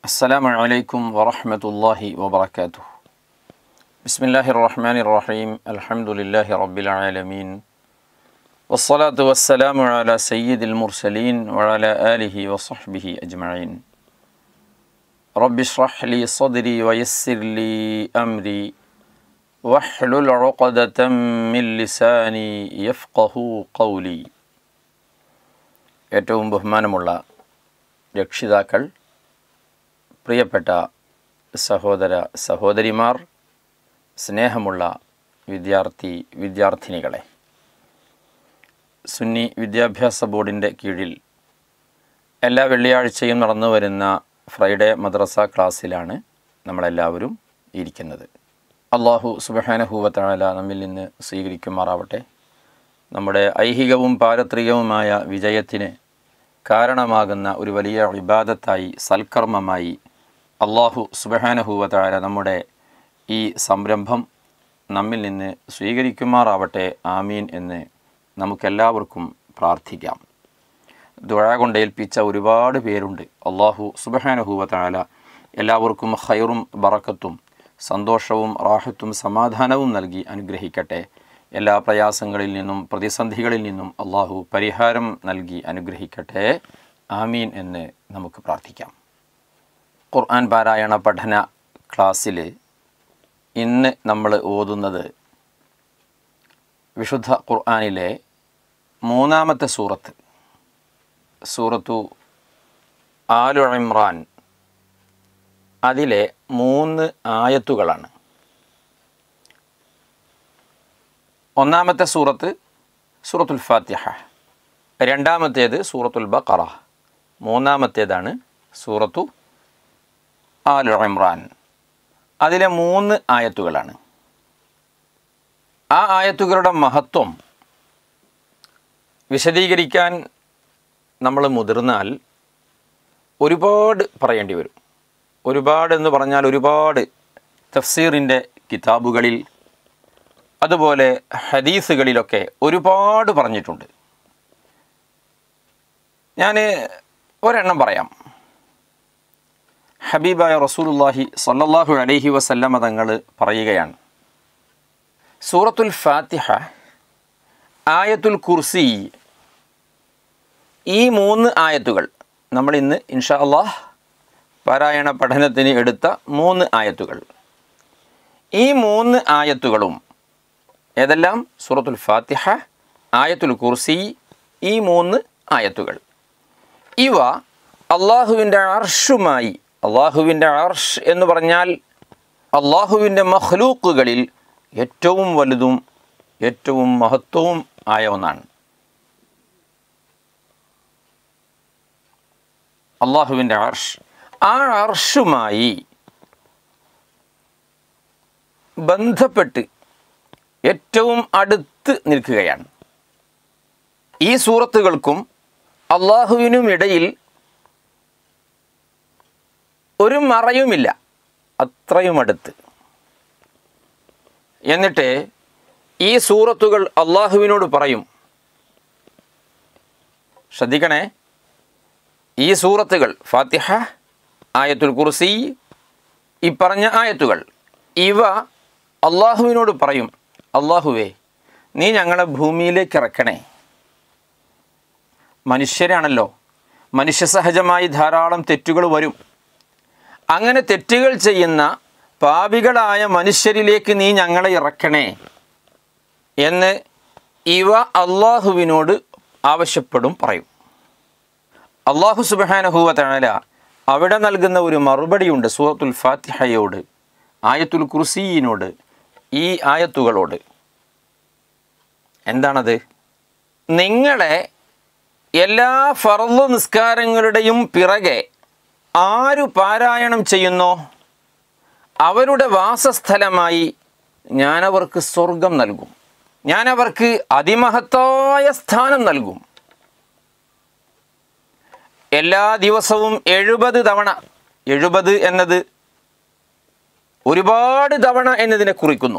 السلام عليكم ورحمة الله وبركاته بسم الله الرحمن الرحيم الحمد لله رب العالمين والصلاة والسلام على سيد المرسلين وعلى آله وصحبه أجمعين رب اشرح لي صدري ويسر لي أمري واحلل عقدة من لساني يفقه قولي ഏറ്റവും ബഹുമാനമുള്ള രക്ഷിതാക്കൾ പ്രിയപ്പെട്ട സഹോദര സഹോദരിമാർ സ്നേഹമുള്ള വിദ്യാർത്ഥി വിദ്യാർത്ഥിനികളെ സുന്നി വിദ്യാഭ്യാസ ബോർഡിൻ്റെ കീഴിൽ എല്ലാ വെള്ളിയാഴ്ചയും നടന്നു വരുന്ന ഫ്രൈഡേ മദ്രസ ക്ലാസ്സിലാണ് നമ്മളെല്ലാവരും ഇരിക്കുന്നത് അള്ളാഹു സുബഹാനഹൂവത്താല നമ്മിൽ നിന്ന് സ്വീകരിക്കുമാറാവട്ടെ നമ്മുടെ ഐഹികവും പാരത്രികവുമായ വിജയത്തിന് കാരണമാകുന്ന ഒരു വലിയ വിവാദത്തായി സൽക്കർമ്മമായി അള്ളാഹു സുബഹാനഹൂവത്തായ നമ്മുടെ ഈ സംരംഭം നമ്മിൽ നിന്ന് സ്വീകരിക്കുമാറാവട്ടെ ആമീൻ എന്ന് നമുക്കെല്ലാവർക്കും പ്രാർത്ഥിക്കാം ദുഴ കൊണ്ട് ഏൽപ്പിച്ച ഒരുപാട് പേരുണ്ട് അള്ളാഹു സുബഹാനഹൂവത്തായ എല്ലാവർക്കും ഹൈറും ബറക്കത്തും സന്തോഷവും റാഹത്തും സമാധാനവും നൽകി അനുഗ്രഹിക്കട്ടെ എല്ലാ പ്രയാസങ്ങളിൽ നിന്നും പ്രതിസന്ധികളിൽ നിന്നും അള്ളാഹു പരിഹാരം നൽകി അനുഗ്രഹിക്കട്ടെ ആമീൻ എന്ന് നമുക്ക് പ്രാർത്ഥിക്കാം ഖുർആൻ പാരായണ പഠന ക്ലാസ്സിൽ ഇന്ന് നമ്മൾ ഓതുന്നത് വിശുദ്ധ ഖുർആനിലെ മൂന്നാമത്തെ സൂറത്ത് സൂറത്തു ആലു ഇമ്രാൻ അതിലെ മൂന്ന് ആയത്തുകളാണ് ഒന്നാമത്തെ സൂറത്ത് സൂറത്തുൽ ഫാത്തിഹ രണ്ടാമത്തേത് സൂറത്തുൽ ബക്കറ മൂന്നാമത്തേതാണ് സൂറത്തു ആൽ ഇമ്രാൻ അതിലെ മൂന്ന് ആയത്തുകളാണ് ആ ആയത്തുകളുടെ മഹത്വം വിശദീകരിക്കാൻ നമ്മൾ മുതിർന്നാൽ ഒരുപാട് പറയേണ്ടി വരും ഒരുപാട് എന്ന് പറഞ്ഞാൽ ഒരുപാട് തഫ്സീറിൻ്റെ കിതാബുകളിൽ അതുപോലെ ഹദീസുകളിലൊക്കെ ഒരുപാട് പറഞ്ഞിട്ടുണ്ട് ഞാൻ ഒരെണ്ണം പറയാം ഹബീബായ റസൂലുല്ലാഹി സല്ലല്ലാഹു അലൈഹി വസല്ലമ തങ്ങൾ പറയുകയാണ് സൂറത്തുൽ ഫാത്തിഹ ആയത്തുൽ കുർസി ഈ മൂന്ന് ആയത്തുകൾ നമ്മൾ ഇന്ന് ഇൻഷാ അള്ളാഹ് പാരായണ പഠനത്തിന് എടുത്ത മൂന്ന് ആയത്തുകൾ ഈ മൂന്ന് ആയത്തുകളും ഏതെല്ലാം സൂറത്തുൽ ഫാത്തിഹ ആയത്തുൽ കുർസി ഈ മൂന്ന് ആയത്തുകൾ ഇവ അള്ളാഹുവിൻ്റെ അർഷുമായി അള്ളാഹുവിൻ്റെ അർഷ് എന്ന് പറഞ്ഞാൽ അള്ളാഹുവിൻ്റെ മഹ്ലൂക്കുകളിൽ ഏറ്റവും വലുതും ഏറ്റവും മഹത്വവും ആയ ഒന്നാണ് അള്ളാഹുവിൻ്റെ അർഷ് ആ അർഷുമായി ബന്ധപ്പെട്ട് ഏറ്റവും അടുത്ത് നിൽക്കുകയാണ് ഈ സൂറത്തുകൾക്കും അള്ളാഹുവിനും ഇടയിൽ ഒരു മറയുമില്ല അത്രയും അടുത്ത് എന്നിട്ട് ഈ സൂറത്തുകൾ അള്ളാഹുവിനോട് പറയും ശ്രദ്ധിക്കണേ ഈ സൂറത്തുകൾ ഫാത്തിഹ ആയത്തുൽ കുർസി ഈ പറഞ്ഞ ആയത്തുകൾ ഇവ അള്ളാഹുവിനോട് പറയും അള്ളാഹുവേ നീ ഞങ്ങളെ ഭൂമിയിലേക്ക് ഇറക്കണേ മനുഷ്യരാണല്ലോ മനുഷ്യസഹജമായി ധാരാളം തെറ്റുകൾ വരും അങ്ങനെ തെറ്റുകൾ ചെയ്യുന്ന പാപികളായ മനുഷ്യരിലേക്ക് നീ ഞങ്ങളെ ഇറക്കണേ എന്ന് ഇവ അള്ളാഹുവിനോട് ആവശ്യപ്പെടും പറയും അള്ളാഹു സുബാനഹുവ തണല അവിടെ നൽകുന്ന ഒരു മറുപടിയുണ്ട് സൂറത്തുൽ ഫാത്തിഹയോട് ആയത്തുൽ കുർസീനോട് ഈ ആയത്തുകളോട് എന്താണത് നിങ്ങളെ എല്ലാ ഫർദ് നിസ്കാരങ്ങളുടെയും പിറകെ ആരു പാരായണം ചെയ്യുന്നോ അവരുടെ വാസസ്ഥലമായി ഞാനവർക്ക് സ്വർഗം നൽകും ഞാനവർക്ക് അതിമഹത്തായ സ്ഥാനം നൽകും എല്ലാ ദിവസവും എഴുപത് തവണ എഴുപത് എന്നത് ഒരുപാട് തവണ എന്നതിനെ കുറിക്കുന്നു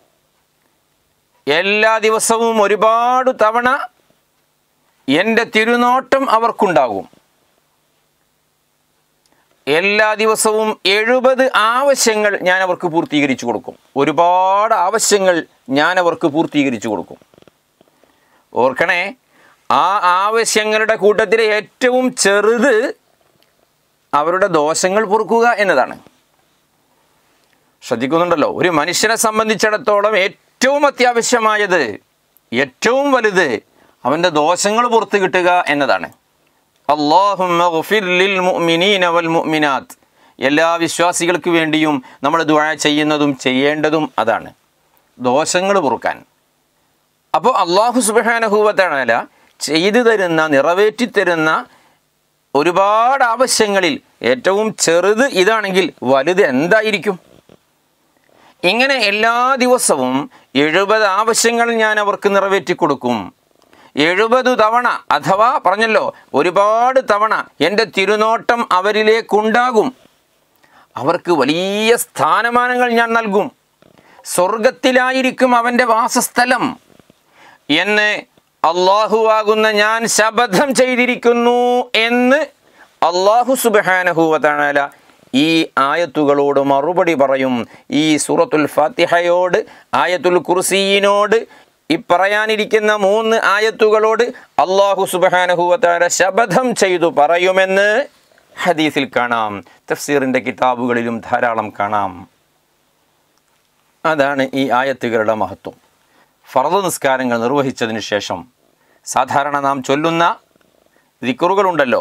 എല്ലാ ദിവസവും ഒരുപാട് തവണ എൻ്റെ തിരുനോട്ടം അവർക്കുണ്ടാകും എല്ലാ ദിവസവും എഴുപത് ആവശ്യങ്ങൾ ഞാൻ അവർക്ക് പൂർത്തീകരിച്ചു കൊടുക്കും ഒരുപാട് ആവശ്യങ്ങൾ ഞാൻ അവർക്ക് പൂർത്തീകരിച്ചു കൊടുക്കും ഓർക്കണേ ആ ആവശ്യങ്ങളുടെ കൂട്ടത്തിലെ ഏറ്റവും ചെറുത് അവരുടെ ദോഷങ്ങൾ പൊറുക്കുക എന്നതാണ് ശ്രദ്ധിക്കുന്നുണ്ടല്ലോ ഒരു മനുഷ്യനെ സംബന്ധിച്ചിടത്തോളം ഏറ്റവും അത്യാവശ്യമായത് ഏറ്റവും വലുത് അവൻ്റെ ദോഷങ്ങൾ പുറത്തു കിട്ടുക എന്നതാണ് അള്ളാഹുമ്മ ഗഫിർ ലിൽ മുഅ്മിനീന വൽ മുഅ്മിനാത്ത് എല്ലാ വിശ്വാസികൾക്ക് വേണ്ടിയും നമ്മൾ ദുആ ചെയ്യുന്നതും ചെയ്യേണ്ടതും അതാണ് ദോഷങ്ങൾ പൊറുക്കാൻ അപ്പോൾ അള്ളാഹു സുബാനഹൂവത്താണല്ല ചെയ്തു തരുന്ന നിറവേറ്റി തരുന്ന ഒരുപാട് ആവശ്യങ്ങളിൽ ഏറ്റവും ചെറുത് ഇതാണെങ്കിൽ വലുത് എന്തായിരിക്കും ഇങ്ങനെ എല്ലാ ദിവസവും എഴുപത് ആവശ്യങ്ങൾ ഞാൻ അവർക്ക് നിറവേറ്റി കൊടുക്കും എഴുപത് തവണ അഥവാ പറഞ്ഞല്ലോ ഒരുപാട് തവണ എൻ്റെ തിരുനോട്ടം അവരിലേക്കുണ്ടാകും അവർക്ക് വലിയ സ്ഥാനമാനങ്ങൾ ഞാൻ നൽകും സ്വർഗത്തിലായിരിക്കും അവൻ്റെ വാസസ്ഥലം എന്ന് അള്ളാഹുവാകുന്ന ഞാൻ ശപഥം ചെയ്തിരിക്കുന്നു എന്ന് അള്ളാഹു സുബാനഹുവല ഈ ആയത്തുകളോട് മറുപടി പറയും ഈ സൂറത്തുൽ ഫാത്തിഹയോട് ആയത്തുൽ കുർസീനോട് ഈ പറയാനിരിക്കുന്ന മൂന്ന് ആയത്തുകളോട് അള്ളാഹു സുബാനഹുവല ശപഥം ചെയ്തു പറയുമെന്ന് ഹദീസിൽ കാണാം തഫ്സീറിൻ്റെ കിതാബുകളിലും ധാരാളം കാണാം അതാണ് ഈ ആയത്തുകളുടെ മഹത്വം ഫറദ് നിസ്കാരങ്ങൾ നിർവഹിച്ചതിന് ശേഷം സാധാരണ നാം ചൊല്ലുന്ന ദിക്കറുകളുണ്ടല്ലോ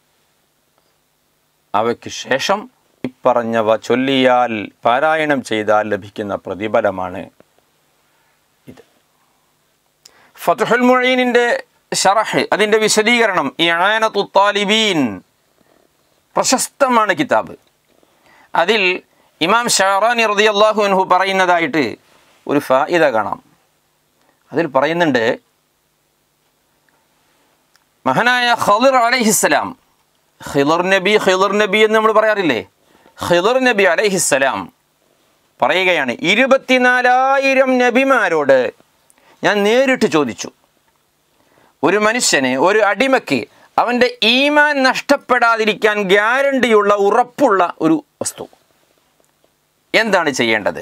അവയ്ക്ക് ശേഷം ഇപ്പറഞ്ഞവ ചൊല്ലിയാൽ പാരായണം ചെയ്താൽ ലഭിക്കുന്ന പ്രതിഫലമാണ് ഇത് ഫതുഹുൽ മുഴീനിൻ്റെ ഷറഹ് അതിൻ്റെ വിശദീകരണം ഈ അണാനത്തു താലിബീൻ പ്രശസ്തമാണ് കിതാബ് അതിൽ ഇമാം ഷാറാനി റതി അള്ളാഹു അൻഹു പറയുന്നതായിട്ട് ഒരു ഫായിദ കാണാം അതിൽ പറയുന്നുണ്ട് മഹാനായ ഖദിർ അലൈഹിസ്സലാം ഖിദർ നബി ഖിദർ നബി എന്ന് നമ്മൾ പറയാറില്ലേ ഖിദർ നബി അലൈഹിസ്സലാം പറയുകയാണ് ഇരുപത്തിനാലായിരം നബിമാരോട് ഞാൻ നേരിട്ട് ചോദിച്ചു ഒരു മനുഷ്യന് ഒരു അടിമയ്ക്ക് അവൻ്റെ ഈമാൻ നഷ്ടപ്പെടാതിരിക്കാൻ ഗ്യാരണ്ടിയുള്ള ഉറപ്പുള്ള ഒരു വസ്തു എന്താണ് ചെയ്യേണ്ടത്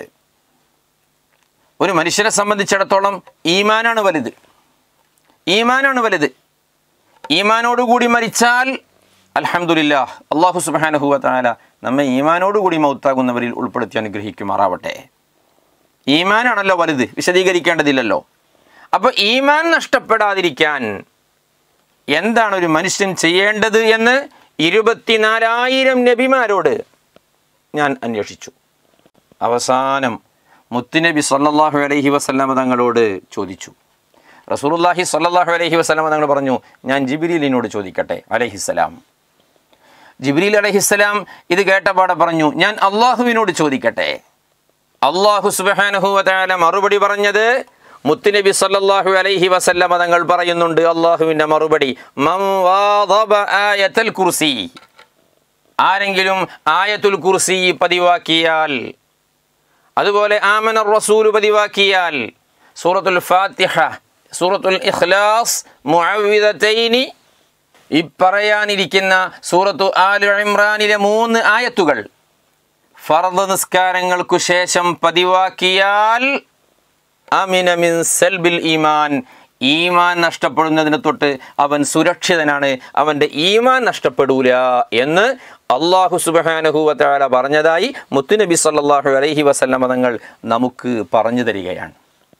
ഒരു മനുഷ്യനെ സംബന്ധിച്ചിടത്തോളം ഈമാനാണ് വലുത് ഈമാനാണ് വലുത് ഈമാനോടുകൂടി മരിച്ചാൽ അൽഹംദുലില്ലാ അള്ളാഹു സുബാനഹുവ താല നമ്മെ ഈമാനോടുകൂടി മൗത്താകുന്നവരിൽ ഉൾപ്പെടുത്തി അനുഗ്രഹിക്കുമാറാവട്ടെ ഈമാനാണല്ലോ വലുത് വിശദീകരിക്കേണ്ടതില്ലല്ലോ അപ്പോൾ ഈമാൻ നഷ്ടപ്പെടാതിരിക്കാൻ എന്താണ് ഒരു മനുഷ്യൻ ചെയ്യേണ്ടത് എന്ന് ഇരുപത്തിനാലായിരം നബിമാരോട് ഞാൻ അന്വേഷിച്ചു അവസാനം മുത്തുനബി സല്ലല്ലാഹു അലൈഹി വസല്ലമ തങ്ങളോട് ചോദിച്ചു റസൂലുള്ളാഹി സല്ലല്ലാഹു അലൈഹി വസല്ലമ തങ്ങൾ പറഞ്ഞു ഞാൻ ജിബ്രീലിനോട് ചോദിക്കട്ടെ അലൈഹിസ്സലാം ജിബ്രീൽ അലൈഹിസ്സലാം ഇത് കേട്ടപാടെ പറഞ്ഞു ഞാൻ അള്ളാഹുവിനോട് ചോദിക്കട്ടെ അള്ളാഹു സുബ്ഹാനഹു വതആല മറുപടി പറഞ്ഞത് മുത്തുനബി സല്ലല്ലാഹു അലൈഹി വസല്ലമ തങ്ങൾ പറയുന്നുണ്ട് അള്ളാഹുവിൻ്റെ മറുപടി മൻ വാദബ ആയത്തൽ കുർസി ആരെങ്കിലും ആയത്തുൽ കുർസി പതിവാക്കിയാൽ അതുപോലെ ആമന റസൂൽ പതിവാക്കിയാൽ സൂറത്തുൽ ഫാത്തിഹ സൂറത്തുൽ ഇഖ്ലാസ് മുഅവ്വിദതൈനി ഈ പറയാനിരിക്കുന്ന സൂറത്തു ആലു ഇമ്രാനിലെ മൂന്ന് ആയത്തുകൾ ഫർദ് നിസ്കാരങ്ങൾക്കു ശേഷം പതിവാക്കിയാൽ അമിന മിൻ സൽബിൽ ഈമാൻ ഈമാൻ നഷ്ടപ്പെടുന്നതിന് തൊട്ട് അവൻ സുരക്ഷിതനാണ് അവൻ്റെ ഈമാൻ നഷ്ടപ്പെടൂല എന്ന് അള്ളാഹു സുബാനഹുവല പറഞ്ഞതായി മുത്തുനബി സല്ലാഹു അലൈഹി വസല്ലമ തങ്ങൾ നമുക്ക് പറഞ്ഞു തരികയാണ്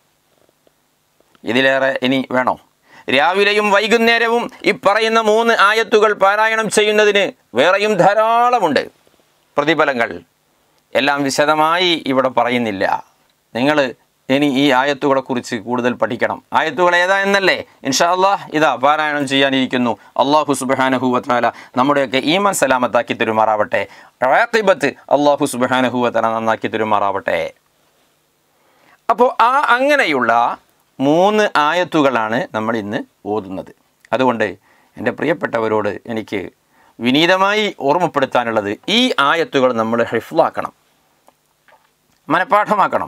ഇതിലേറെ ഇനി വേണോ രാവിലെയും വൈകുന്നേരവും ഈ പറയുന്ന മൂന്ന് ആയത്തുകൾ പാരായണം ചെയ്യുന്നതിന് വേറെയും ധാരാളമുണ്ട് പ്രതിഫലങ്ങൾ എല്ലാം വിശദമായി ഇവിടെ പറയുന്നില്ല നിങ്ങൾ ഇനി ഈ ആയത്തുകളെക്കുറിച്ച് കൂടുതൽ പഠിക്കണം ആയത്തുകൾ ഏതാ എന്നല്ലേ ഇൻഷാ അള്ളാഹ് ഇതാ പാരായണം ചെയ്യാനിരിക്കുന്നു അള്ളാഹു സുബാനഹുവത്താല നമ്മുടെയൊക്കെ ഈമാൻ സലാമത്താക്കി തെരുമാറാവട്ടെ റാത്തിബത്ത് അള്ളാഹു സുബാനഹുവത്തല നന്നാക്കി തെരുമാറാവട്ടെ അപ്പോൾ ആ അങ്ങനെയുള്ള മൂന്ന് ആയത്തുകളാണ് നമ്മൾ ഇന്ന് ഓതുന്നത് അതുകൊണ്ട് എൻ്റെ പ്രിയപ്പെട്ടവരോട് എനിക്ക് വിനീതമായി ഓർമ്മപ്പെടുത്താനുള്ളത് ഈ ആയത്തുകൾ നമ്മൾ ഹിഫ്ലാക്കണം മനഃപ്പാഠമാക്കണം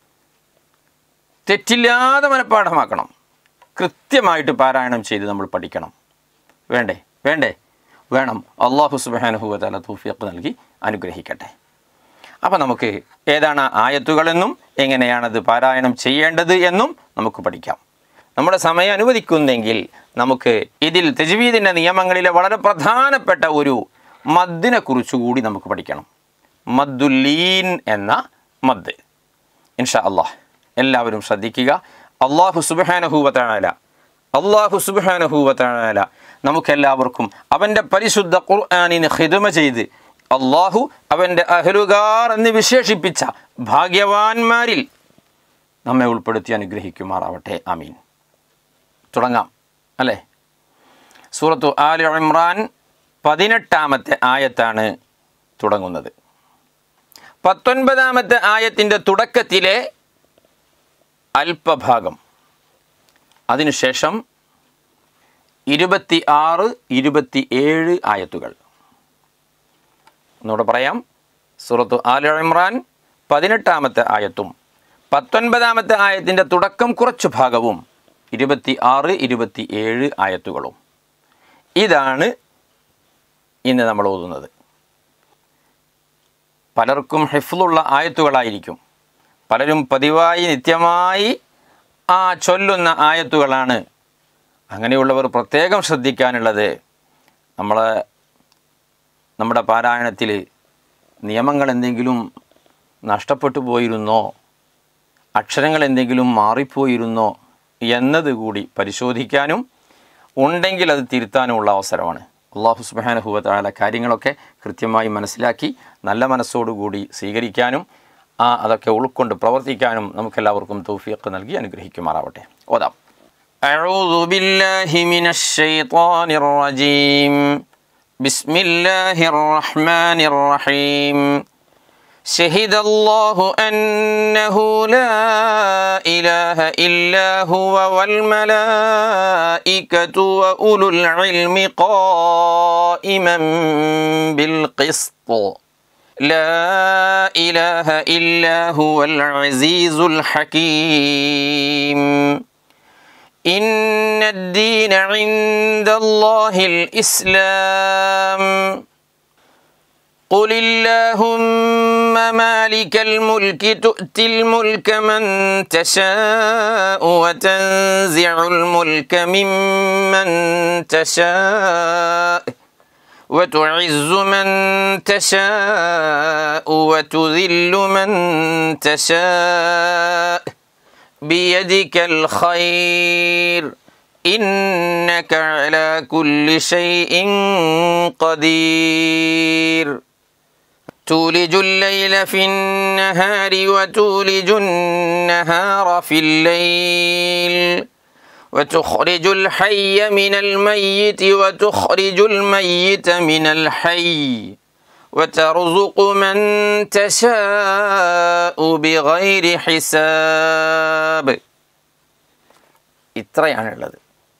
തെറ്റില്ലാതെ മനഃപ്പാഠമാക്കണം കൃത്യമായിട്ട് പാരായണം ചെയ്ത് നമ്മൾ പഠിക്കണം വേണ്ടേ വേണ്ടേ വേണം അള്ളാഹു സുബാനുഹുവല തൗഫീഖ് നൽകി അനുഗ്രഹിക്കട്ടെ അപ്പോൾ നമുക്ക് ഏതാണ് ആയത്തുകളെന്നും എങ്ങനെയാണത് പാരായണം ചെയ്യേണ്ടത് എന്നും നമുക്ക് പഠിക്കാം നമ്മുടെ സമയം അനുവദിക്കുന്നെങ്കിൽ നമുക്ക് ഇതിൽ തെജുവീദിൻ്റെ നിയമങ്ങളിലെ വളരെ പ്രധാനപ്പെട്ട ഒരു മദ്ദിനെ കുറിച്ചുകൂടി നമുക്ക് പഠിക്കണം മദ്ദുല്ലീൻ എന്ന മദ് ഇൻഷാ അള്ളാഹ് എല്ലാവരും ശ്രദ്ധിക്കുക അള്ളാഹു സുബാനഹൂവത്താല അള്ളാഹു സുബാനഹൂവത്താല നമുക്കെല്ലാവർക്കും അവൻ്റെ പരിശുദ്ധ ഖുർആാനിന് ഹിദമ ചെയ്ത് അള്ളാഹു അവൻ്റെ അഹലുകാർ എന്ന് വിശേഷിപ്പിച്ച ഭാഗ്യവാന്മാരിൽ നമ്മെ ഉൾപ്പെടുത്തി അനുഗ്രഹിക്കുമാറാവട്ടെ അമീൻ തുടങ്ങാം അല്ലേ സൂറത്തു ആൽ ഇമ്രാൻ പതിനെട്ടാമത്തെ ആയത്താണ് തുടങ്ങുന്നത് പത്തൊൻപതാമത്തെ ആയത്തിൻ്റെ തുടക്കത്തിലെ അല്പഭാഗം അതിനുശേഷം ഇരുപത്തി ആറ് ഇരുപത്തി ഏഴ് ആയത്തുകൾ ഒന്നുകൂടെ പറയാം സൂറത്തു ആൽ ഇമ്രാൻ പതിനെട്ടാമത്തെ ആയത്തും പത്തൊൻപതാമത്തെ ആയത്തിൻ്റെ തുടക്കം കുറച്ച് ഭാഗവും ഇരുപത്തി ആറ് ഇരുപത്തി ഏഴ് ആയത്തുകളും ഇതാണ് ഇന്ന് നമ്മൾ ഓതുന്നത് പലർക്കും ഹിഫ്ലുള്ള ആയത്തുകളായിരിക്കും പലരും പതിവായി നിത്യമായി ആ ചൊല്ലുന്ന ആയത്തുകളാണ് അങ്ങനെയുള്ളവർ പ്രത്യേകം ശ്രദ്ധിക്കാനുള്ളത് നമ്മൾ നമ്മുടെ പാരായണത്തിൽ നിയമങ്ങൾ എന്തെങ്കിലും നഷ്ടപ്പെട്ടു പോയിരുന്നോ അക്ഷരങ്ങൾ എന്തെങ്കിലും മാറിപ്പോയിരുന്നോ എന്നത് കൂടി പരിശോധിക്കാനും ഉണ്ടെങ്കിൽ അത് തിരുത്താനുമുള്ള അവസരമാണ് അള്ളാഹു സുബാനഹുവത്തായ കാര്യങ്ങളൊക്കെ കൃത്യമായി മനസ്സിലാക്കി നല്ല മനസ്സോടുകൂടി സ്വീകരിക്കാനും ആ അതൊക്കെ ഉൾക്കൊണ്ട് പ്രവർത്തിക്കാനും നമുക്കെല്ലാവർക്കും തൗഫീഖ് നൽകി അനുഗ്രഹിക്കുമാറാവട്ടെ ഓതാം أعوذ بالله من الشيطان الرجيم بسم الله الرحمن الرحيم شهد الله أنه لا إله إلا هو والملائكة وأولو العلم قائما بالقسط لا إله إلا هو العزيز الحكيم إن الدين عند الله الإسلام قل اللهم مالك الملك تؤتي الملك من تشاء وتنزع الملك ممن تشاء وتعز من تشاء وتذل من تشاء بيدك الخير إنك على كل شيء قدير تولج الليل في النهار وتولج النهار في الليل وتخرج الحي من الميت وتخرج الميت من الحي وترزق من تشاء بغير حساب ഇത്രയാണുള്ളത്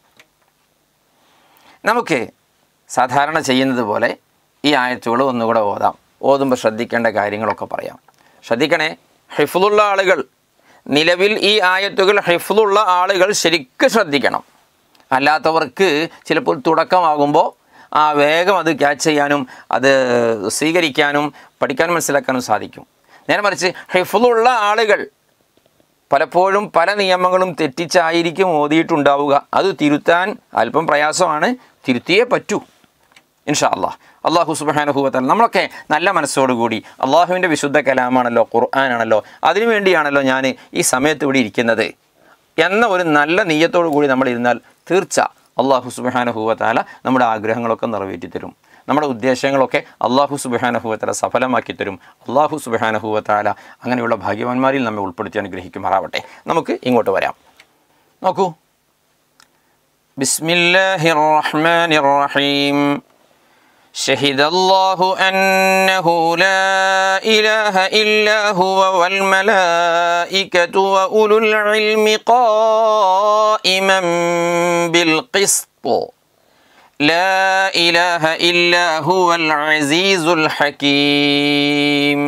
നമുക്ക് സാധാരണ ചെയ്യുന്നത് പോലെ ഈ ആയത്തുകൾ ഒന്നുകൂടെ ഓതാം ഓതുമ്പോൾ ശ്രദ്ധിക്കേണ്ട കാര്യങ്ങളൊക്കെ പറയാം ശ്രദ്ധിക്കണേ ഹിഫുള്ള ആളുകൾ നിലവിൽ ഈ ആയത്തുകൾ ഹിഫുള്ള ആളുകൾ ശരിക്കും ശ്രദ്ധിക്കണം അല്ലാത്തവർക്ക് ചിലപ്പോൾ തുടക്കമാകുമ്പോൾ ആ വേഗം അത് ക്യാച്ച് ചെയ്യാനും അത് സ്വീകരിക്കാനും പഠിക്കാനും മനസ്സിലാക്കാനും സാധിക്കും നേരെ മറിച്ച് ഹിഫുള്ള ആളുകൾ പലപ്പോഴും പല നിയമങ്ങളും തെറ്റിച്ചായിരിക്കും ഓതിയിട്ടുണ്ടാവുക അത് തിരുത്താൻ അല്പം പ്രയാസമാണ് തിരുത്തിയേ പറ്റൂ ഇൻഷാ അള്ളാഹ് അള്ളാഹു സുബാനുഭൂവത്താൽ നമ്മളൊക്കെ നല്ല മനസ്സോടുകൂടി അള്ളാഹുവിൻ്റെ വിശുദ്ധ കലാമാണല്ലോ ഖുർആനാണല്ലോ അതിനു വേണ്ടിയാണല്ലോ ഞാൻ ഈ സമയത്ത് ഇവിടെ ഇരിക്കുന്നത് എന്ന ഒരു നല്ല നെയ്യത്തോടു കൂടി നമ്മൾ ഇരുന്നാൽ തീർച്ച അള്ളാഹു സുബാനുഭൂവത്താല നമ്മുടെ ആഗ്രഹങ്ങളൊക്കെ നിറവേറ്റി തരും നമ്മുടെ ഉദ്ദേശങ്ങളൊക്കെ അള്ളാഹു സുബാനഹുവത്തല സഫലമാക്കി തരും അള്ളാഹു സുബാനഹുവത്താല അങ്ങനെയുള്ള ഭാഗ്യവാന്മാരിൽ നമ്മെ ഉൾപ്പെടുത്തി അനുഗ്രഹിക്കുമാറാവട്ടെ നമുക്ക് ഇങ്ങോട്ട് വരാം നോക്കൂ ബിസ്മില്ലാഹിർ റഹ്മാനിർ റഹീം شهد الله أنه لا إله إلا هو والملائكة وأولو العلم قائما بالقسط لا إله إلا هو العزيز الحكيم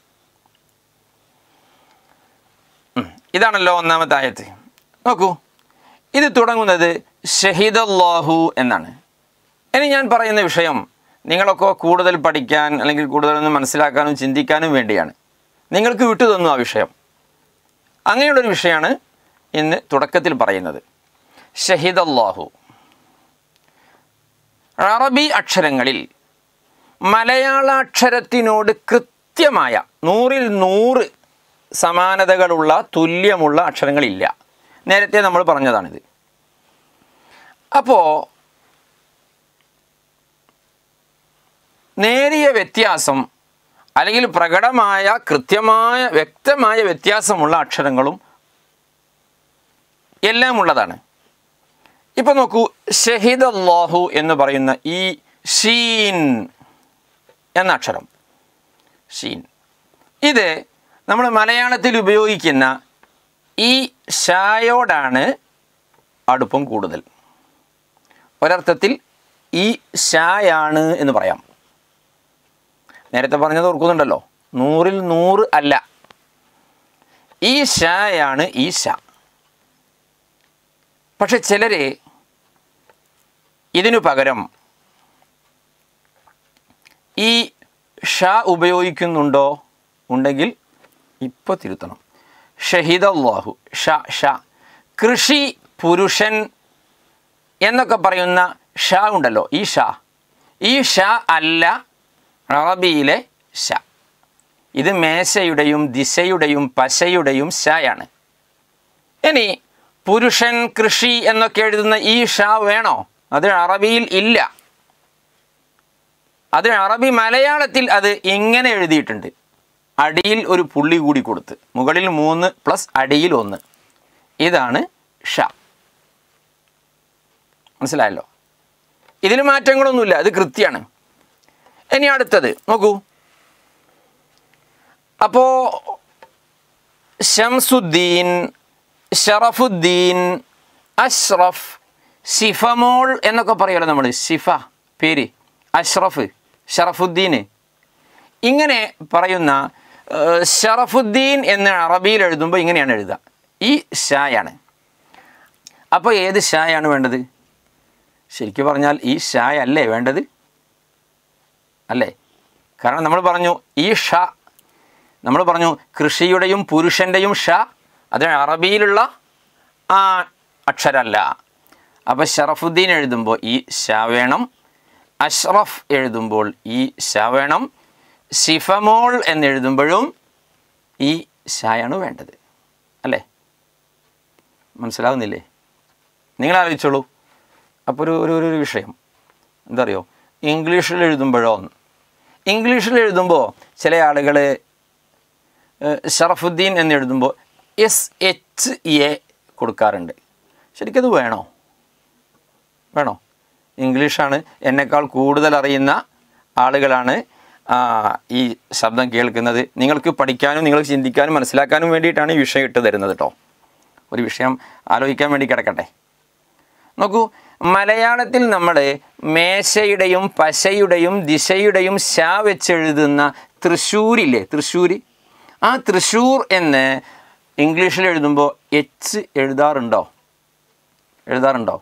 ഉം. ഇതാണല്ലോ ഒന്നാമത്തെ ആയത്ത് നോക്കൂ ഇത് തുടങ്ങുന്നത് ഷഹിദല്ലാഹു എന്നാണ് ഇനി ഞാൻ പറയുന്ന വിഷയം നിങ്ങളൊക്കെ കൂടുതൽ പഠിക്കാൻ അല്ലെങ്കിൽ കൂടുതലൊന്ന് മനസ്സിലാക്കാനും ചിന്തിക്കാനും വേണ്ടിയാണ് നിങ്ങൾക്ക് വിട്ടു തന്നു ആ വിഷയം അങ്ങനെയുള്ളൊരു വിഷയമാണ് ഇന്ന് തുടക്കത്തിൽ പറയുന്നത് ഷഹീദ് അള്ളാഹു അറബി അക്ഷരങ്ങളിൽ മലയാളാക്ഷരത്തിനോട് കൃത്യമായ നൂറിൽ നൂറ് സമാനതകളുള്ള തുല്യമുള്ള അക്ഷരങ്ങളില്ല നേരത്തെ നമ്മൾ പറഞ്ഞതാണിത് അപ്പോൾ നേരിയ വ്യത്യാസം അല്ലെങ്കിൽ പ്രകടമായ കൃത്യമായ വ്യക്തമായ വ്യത്യാസമുള്ള അക്ഷരങ്ങളും എല്ലാം ഉള്ളതാണ് ഇപ്പം നോക്കൂ ഷഹീദ് അള്ളാഹു എന്ന് പറയുന്ന ഈ ഷീൻ എന്ന അക്ഷരം ഷീൻ ഇത് നമ്മൾ മലയാളത്തിൽ ഉപയോഗിക്കുന്ന ഈ ഷായോടാണ് അടുപ്പം കൂടുതൽ ഒരർത്ഥത്തിൽ ഈ ഷായാണ് എന്ന് പറയാം നേരത്തെ പറഞ്ഞത് ഓർക്കുന്നുണ്ടല്ലോ നൂറിൽ നൂറ് അല്ല ഈ ഷായാണ് ഈ ഷ പക്ഷെ ചിലര് ഇതിനു പകരം ഈ ഷ ഉപയോഗിക്കുന്നുണ്ടോ ഉണ്ടെങ്കിൽ ഇപ്പോൾ തിരുത്തണം ഷഹീദ് അള്ളാഹു ഷ ഷ കൃഷി പുരുഷൻ എന്നൊക്കെ പറയുന്ന ഷ ഉണ്ടല്ലോ ഈ ഷ ഈ ഷ അല്ല അറബിയിലെ ഷ ഇത് മേശയുടെയും ദിശയുടെയും പശയുടെയും ഷയാണ് ഇനി പുരുഷൻ കൃഷി എന്നൊക്കെ എഴുതുന്ന ഈ ഷ വേണോ അത് അറബിയിൽ ഇല്ല അത് അറബി മലയാളത്തിൽ അത് ഇങ്ങനെ എഴുതിയിട്ടുണ്ട് അടിയിൽ ഒരു പുള്ളി കൂടി കൊടുത്ത് മുകളിൽ മൂന്ന് പ്ലസ് അടിയിൽ ഒന്ന് ഇതാണ് ഷ മനസ്സിലായല്ലോ ഇതിൽ മാറ്റങ്ങളൊന്നുമില്ല അത് കൃത്യമാണ് ഇനി അടുത്തത് നോക്കൂ അപ്പോൾ ഷംസുദ്ദീൻ ഷറഫുദ്ദീൻ അഷ്റഫ് ഷിഫമോൾ എന്നൊക്കെ പറയുമല്ലോ നമ്മൾ ഷിഫ പേര് അഷ്റഫ് ഷറഫുദ്ദീൻ ഇങ്ങനെ പറയുന്ന ഏഹ്, ഷറഫുദ്ദീൻ എന്ന് അറബിയിൽ എഴുതുമ്പോൾ ഇങ്ങനെയാണ് എഴുതുക ഈ ഷായാണ് അപ്പോൾ ഏത് ഷായാണ് വേണ്ടത് ശരിക്കും പറഞ്ഞാൽ ഈ ഷായ അല്ലേ വേണ്ടത് അല്ലേ കാരണം നമ്മൾ പറഞ്ഞു ഈ ഷ നമ്മൾ പറഞ്ഞു കൃഷിയുടെയും പുരുഷൻ്റെയും ഷ അത് അറബിയിലുള്ള ആ അക്ഷരമല്ല അപ്പോൾ ഷറഫുദ്ദീൻ എഴുതുമ്പോൾ ഈ ഷ വേണം അഷ്റഫ് എഴുതുമ്പോൾ ഈ ഷ വേണം ഷിഫമോൾ എന്നെഴുതുമ്പോഴും ഈ ഷായാണ് വേണ്ടത് അല്ലേ മനസ്സിലാവുന്നില്ലേ നിങ്ങൾ ആലോചിച്ചോളൂ അപ്പോൾ ഒരു ഒരു ഒരു വിഷയം എന്താ അറിയോ ഇംഗ്ലീഷിൽ എഴുതുമ്പോഴോ ഇംഗ്ലീഷിൽ എഴുതുമ്പോൾ ചില ആളുകൾ ഷറഫുദ്ദീൻ എന്ന് എഴുതുമ്പോൾ എസ് എച്ച് എ കൊടുക്കാറുണ്ട് ശരിക്കത് വേണോ വേണോ ഇംഗ്ലീഷാണ് എന്നെക്കാൾ കൂടുതൽ അറിയുന്ന ആളുകളാണ് ആ, ഈ ശബ്ദം കേൾക്കുന്നത് നിങ്ങൾക്ക് പഠിക്കാനും നിങ്ങൾക്ക് ചിന്തിക്കാനും മനസ്സിലാക്കാനും വേണ്ടിയിട്ടാണ് ഈ വിഷയം ഇട്ട് തരുന്നത് കേട്ടോ ഒരു വിഷയം ആലോചിക്കാൻ വേണ്ടി കിടക്കട്ടെ നോക്കൂ മലയാളത്തിൽ നമ്മൾ മേശയുടെയും പശയുടെയും ദിശയുടെയും ശ വെച്ചെഴുതുന്ന തൃശ്ശൂരില്ലേ തൃശ്ശൂർ ആ തൃശ്ശൂർ എന്ന് ഇംഗ്ലീഷിൽ എഴുതുമ്പോൾ എച്ച് എഴുതാറുണ്ടോ എഴുതാറുണ്ടോ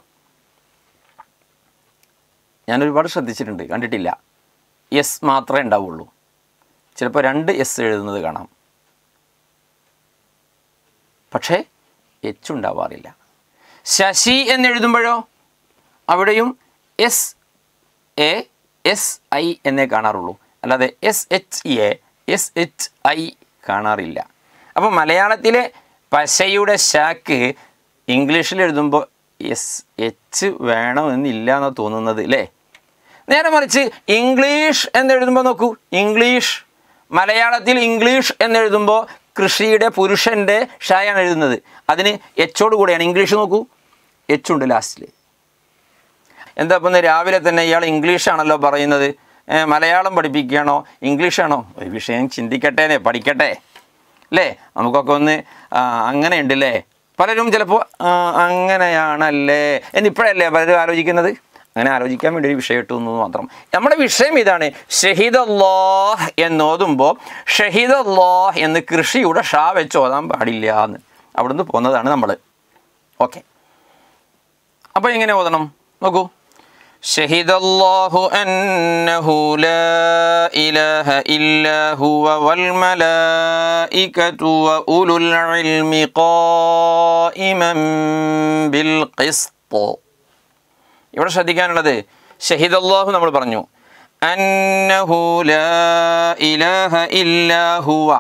ഞാൻ ഒരുപാട് ശ്രദ്ധിച്ചിട്ടുണ്ട് കണ്ടിട്ടില്ല എസ് മാത്രമേ ഉണ്ടാവുള്ളൂ ചിലപ്പോൾ രണ്ട് എസ് എഴുതുന്നത് കാണാം പക്ഷേ എച്ച് ഉണ്ടാവാറില്ല ശശി എന്നെഴുതുമ്പോഴോ അവിടെയും എസ് എ എസ് ഐ എന്നേ കാണാറുള്ളൂ അല്ലാതെ S H A S H I കാണാറില്ല അപ്പോൾ മലയാളത്തിലെ പശയുടെ ശാക്ക് ഇംഗ്ലീഷിൽ എഴുതുമ്പോൾ എസ് എച്ച് വേണമെന്നില്ല എന്നാണ് തോന്നുന്നത് അല്ലേ നേരെ മറിച്ച് ഇംഗ്ലീഷ് എന്നെഴുതുമ്പോൾ നോക്കൂ ഇംഗ്ലീഷ് മലയാളത്തിൽ ഇംഗ്ലീഷ് എന്നെഴുതുമ്പോൾ കൃഷിയുടെ പുരുഷൻ്റെ ഷായാണ് എഴുതുന്നത് അതിന് എച്ചോട് കൂടെയാണ് ഇംഗ്ലീഷ് നോക്കൂ എച്ചുണ്ട് ലാസ്റ്റിൽ എന്താ ഇപ്പം ഇന്ന് രാവിലെ തന്നെ ഇയാൾ ഇംഗ്ലീഷാണല്ലോ പറയുന്നത് ഏ, മലയാളം പഠിപ്പിക്കുകയാണോ ഇംഗ്ലീഷാണോ ഒരു വിഷയം ചിന്തിക്കട്ടെ പഠിക്കട്ടെ അല്ലേ നമുക്കൊക്കെ ഒന്ന് ആ, അങ്ങനെ ഉണ്ടല്ലേ പലരും ചിലപ്പോൾ ആ, അങ്ങനെയാണല്ലേ എന്നിപ്പോഴല്ലേ പലരും ആലോചിക്കുന്നത് അങ്ങനെ ആലോചിക്കാൻ വേണ്ടി ഒരു വിഷയം ഇട്ടു എന്ന് മാത്രം നമ്മുടെ വിഷയം ഇതാണ് ഷഹീദ് അല്ലാഹ് എന്നോതുമ്പോൾ ഷഹീദ് അല്ലാഹ് എന്ന് കൃഷിയുടെ ഷാ വെച്ച് ഓതാൻ പാടില്ല എന്ന് അവിടുന്ന് പോകുന്നതാണ് നമ്മൾ ഓക്കെ അപ്പോൾ എങ്ങനെ ഓതണം നോക്കൂ شهد الله أنه لا إله إلا هو والملائكة وأولو العلم قائما بالقسط ഇവിടെ ശ്രദ്ധിക്കാനുള്ളത് ഷഹീദ് അള്ളാഹു നമ്മൾ പറഞ്ഞു അന്നഹു ലാ ഇലാഹ ഇല്ലാ ഹുവ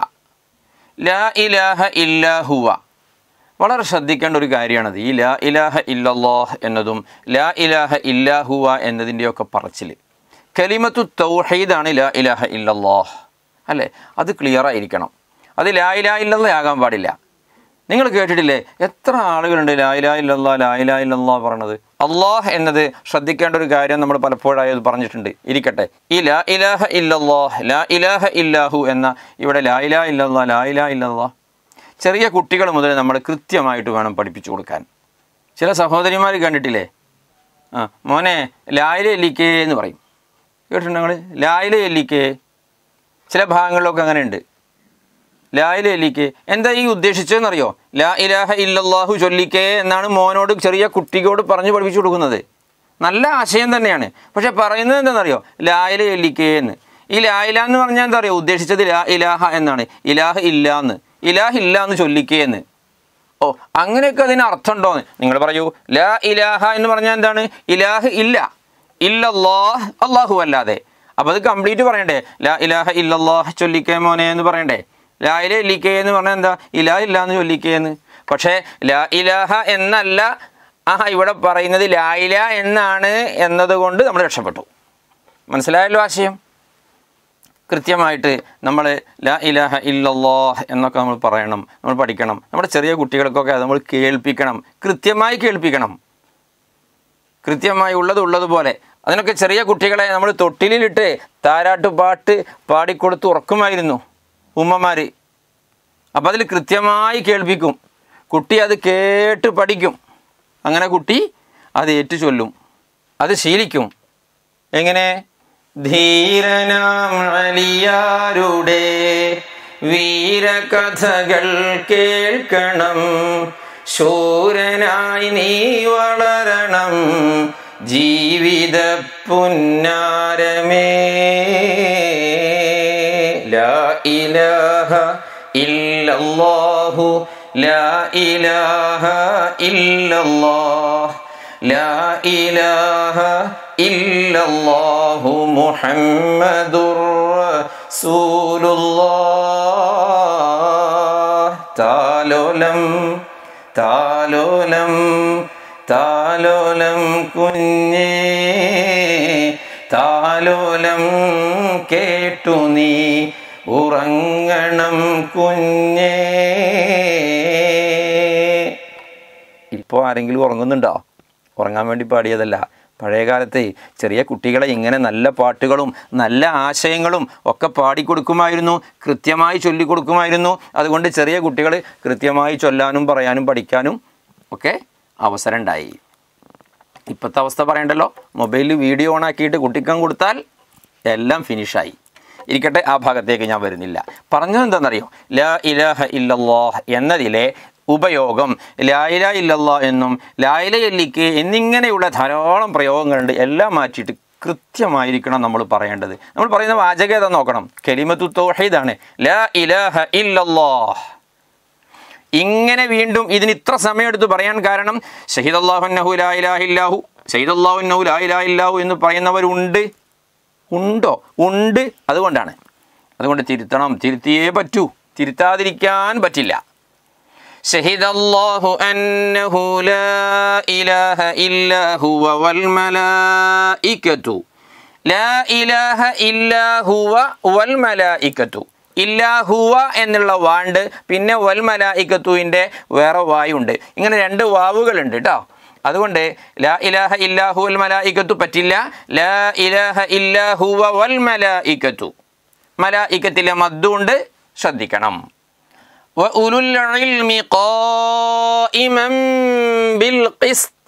ലാ ഇലാഹ ഇല്ലാ ഹുവ വളരെ ശ്രദ്ധിക്കേണ്ട ഒരു കാര്യമാണത് ഈ ലാ ഇലാഹ ഇല്ലല്ലാഹ് എന്നതും ലാ ഇലാഹ ഇല്ലാ ഹുവ എന്നതിൻ്റെയൊക്കെ പറച്ചിൽ കലിമത്തു തൗഹീദാണ് ലാ ഇലാഹ ഇല്ലല്ലാഹ് അല്ലേ അത് ക്ലിയർ ആയിരിക്കണം അത് ലാ ഇലാഹ ഇല്ലല്ലാഹ് ആകാൻ പാടില്ല നിങ്ങൾ കേട്ടിട്ടില്ലേ എത്ര ആളുകളുണ്ട് ലാ ഇലാഹ ഇല്ലല്ലാഹ് ലാ ഇലാഹ ഇല്ലല്ലാഹ് പറയണത് അള്ളാഹ് എന്നത് ശ്രദ്ധിക്കേണ്ട ഒരു കാര്യം നമ്മൾ പലപ്പോഴായി അത് പറഞ്ഞിട്ടുണ്ട് ഇരിക്കട്ടെ ഈ ലാ ഇലാഹ ഇല്ലല്ലാഹ് ലാ ഇലാഹ ഇല്ലാഹു എന്ന ഇവിടെ ലാ ഇലാഹ ഇല്ലല്ലാഹ് ലാ ഇലാഹ ഇല്ലല്ലാഹ് ചെറിയ കുട്ടികൾ മുതൽ നമ്മൾ കൃത്യമായിട്ട് വേണം പഠിപ്പിച്ചു കൊടുക്കാൻ ചില സഹോദരിമാർ കണ്ടിട്ടില്ലേ ആ മോനെ ലായില എല്ലിക്കേ എന്ന് പറയും കേട്ടിട്ടുണ്ടോ നിങ്ങൾ ലായില എല്ലിക്കേ ചില ഭാഗങ്ങളിലൊക്കെ അങ്ങനെ ഉണ്ട് ലായില എല്ലിക്കേ എന്താ ഈ ഉദ്ദേശിച്ചതെന്നറിയോ ലാ ഇലാഹ ഇല്ലല്ലാഹു ചൊല്ലിക്കേ എന്നാണ് മോനോട് ചെറിയ കുട്ടിയോട് പറഞ്ഞു പഠിപ്പിച്ചു കൊടുക്കുന്നത് നല്ല ആശയം തന്നെയാണ് പക്ഷെ പറയുന്നത് എന്താണെന്നറിയോ ലായില എല്ലിക്കേ എന്ന് ഈ ലായില എന്ന് പറഞ്ഞാൽ എന്താ പറയുക ഉദ്ദേശിച്ചത് ലാ ഇലാഹ എന്നാണ് ഇലാഹ ഇല്ല എന്ന് ഇലാഹ ഇല്ല എന്ന് ചൊല്ലിക്കേ എന്ന് ഓ അങ്ങനെയൊക്കെ അതിന് അർത്ഥമുണ്ടോന്ന് നിങ്ങൾ പറയൂ ലാ ഇലാഹ എന്ന് പറഞ്ഞാൽ എന്താണ് ഇലാഹ് ഇല്ല ഇല്ലല്ലാഹ് അള്ളാഹു അല്ലാതെ അപ്പോൾ അത് കംപ്ലീറ്റ് പറയണ്ടേ ലാ ഇലാഹ ഇല്ലല്ലാഹ് ചൊല്ലിക്കേ മോനെ എന്ന് പറയണ്ടേ ലാ ഇല ഇല്ലിക്കേ എന്ന് പറഞ്ഞാൽ എന്താ ഇലാഹ ഇല്ല എന്ന് ചൊല്ലിക്കേ എന്ന് പക്ഷേ ലാ ഇലാഹ എന്നല്ല ആ ഇവിടെ പറയുന്നത് ലാ ഇല എന്നാണ് എന്നതുകൊണ്ട് നമ്മൾ രക്ഷപ്പെട്ടു മനസ്സിലായല്ലോ ആശയം കൃത്യമായിട്ട് നമ്മൾ ലാ ഇലാഹ ഇല്ലല്ലാഹ് എന്നൊക്കെ നമ്മൾ പറയണം നമ്മൾ പഠിക്കണം നമ്മുടെ ചെറിയ കുട്ടികൾക്കൊക്കെ അത് നമ്മൾ കേൾപ്പിക്കണം കൃത്യമായി കേൾപ്പിക്കണം കൃത്യമായി ഉള്ളത് ഉള്ളതുപോലെ അതിനൊക്കെ ചെറിയ കുട്ടികളെ നമ്മൾ തൊട്ടിലിലിട്ട് താരാട്ട് പാട്ട് പാടിക്കൊടുത്ത് ഉറക്കുമായിരുന്നു ഉമ്മമാർ അപ്പം അതിൽ കൃത്യമായി കേൾപ്പിക്കും കുട്ടി അത് കേട്ട് പഠിക്കും അങ്ങനെ കുട്ടി അത് ഏറ്റു ചൊല്ലും അത് ശീലിക്കും എങ്ങനെ ധീരനാം അലിയാരുടെ വീരകഥകൾ കേൾക്കണം ശൂരനായി നീ വളരണം ജീവിത പുന്നാരമേ ലാ ഇലാഹ ഇല്ലല്ലാഹു ലാ ഇലാഹ ഇല്ലല്ലാഹ് لا إله إلا الله محمد رسول الله താലോലം താലോലം താലോലം കുഞ്ഞേ താലോലം കേട്ടു നീ ഉറങ്ങണം കുഞ്ഞേ ഇപ്പോൾ ആരെങ്കിലും ഉറങ്ങുന്നുണ്ടോ ഉറങ്ങാൻ വേണ്ടി പാടിയതല്ല പഴയ കാലത്ത് ചെറിയ കുട്ടികളെ ഇങ്ങനെ നല്ല പാട്ടുകളും നല്ല ആശയങ്ങളും ഒക്കെ പാടിക്കൊടുക്കുമായിരുന്നു കൃത്യമായി ചൊല്ലിക്കൊടുക്കുമായിരുന്നു അതുകൊണ്ട് ചെറിയ കുട്ടികൾ കൃത്യമായി ചൊല്ലാനും പറയാനും പഠിക്കാനും ഒക്കെ അവസരം ഉണ്ടായി ഇപ്പോഴത്തെ അവസ്ഥ പറയണ്ടല്ലോ മൊബൈലിൽ വീഡിയോ ഓൺ ആക്കിയിട്ട് കുട്ടിക്കാൻ കൊടുത്താൽ എല്ലാം ഫിനിഷായി ഇരിക്കട്ടെ ആ ഭാഗത്തേക്ക് ഞാൻ വരുന്നില്ല പറഞ്ഞത് എന്താണെന്നറിയോ ലാ ഇലാഹ ഇല്ലല്ലാഹ് എന്നതിലെ ഉപയോഗം ലായില ഇല്ലല്ലാ എന്നും ലായില എല്ലിക്ക് എന്നിങ്ങനെയുള്ള ധാരാളം പ്രയോഗങ്ങളുണ്ട് എല്ലാം മാറ്റിയിട്ട് കൃത്യമായിരിക്കണം നമ്മൾ പറയേണ്ടത് നമ്മൾ പറയുന്ന വാചകം ഏതാ നോക്കണം കെലിമത്തു തൗഹീദാണ് ലാ ഇലാഹ ഇല്ലല്ലാഹ് ഇങ്ങനെ വീണ്ടും ഇതിന് ഇത്ര സമയമെടുത്ത് പറയാൻ കാരണം ഷഹീദ് അള്ളാഹുനഹു ലാ ഇലാഹ ഇല്ലാഹു ഷഹീദ് അള്ളാഹുനഹു ലാ ഇലാഹ ഇല്ലാഹു എന്ന് പറയുന്നവരുണ്ട് ഉണ്ടോ ഉണ്ട് അതുകൊണ്ടാണ് അതുകൊണ്ട് തിരുത്തണം തിരുത്തിയേ പറ്റൂ തിരുത്താതിരിക്കാൻ പറ്റില്ല شهد الله أنه لا إله إلا هو والملائكة لا إله إلا هو والملائكة ഇല്ലാ ഹുവ എന്നുള്ള വാണ്ട് പിന്നെ വൽ മലായിക്കത്തുവിൻ്റെ വേറെ വായുണ്ട് ഇങ്ങനെ രണ്ട് വാവുകളുണ്ട് കേട്ടോ അതുകൊണ്ട് ലാ ഇലാഹ ഇല്ലാഹു വൽ മലായിക്കത്തു പറ്റില്ല ലാ ഇലാഹ ഇല്ലാഹുവ വൽ മലായിക്കത്തു മലായിക്കത്തിലെ മദ്ദുണ്ട് ശ്രദ്ധിക്കണം وأولو العلم قائما بالقسط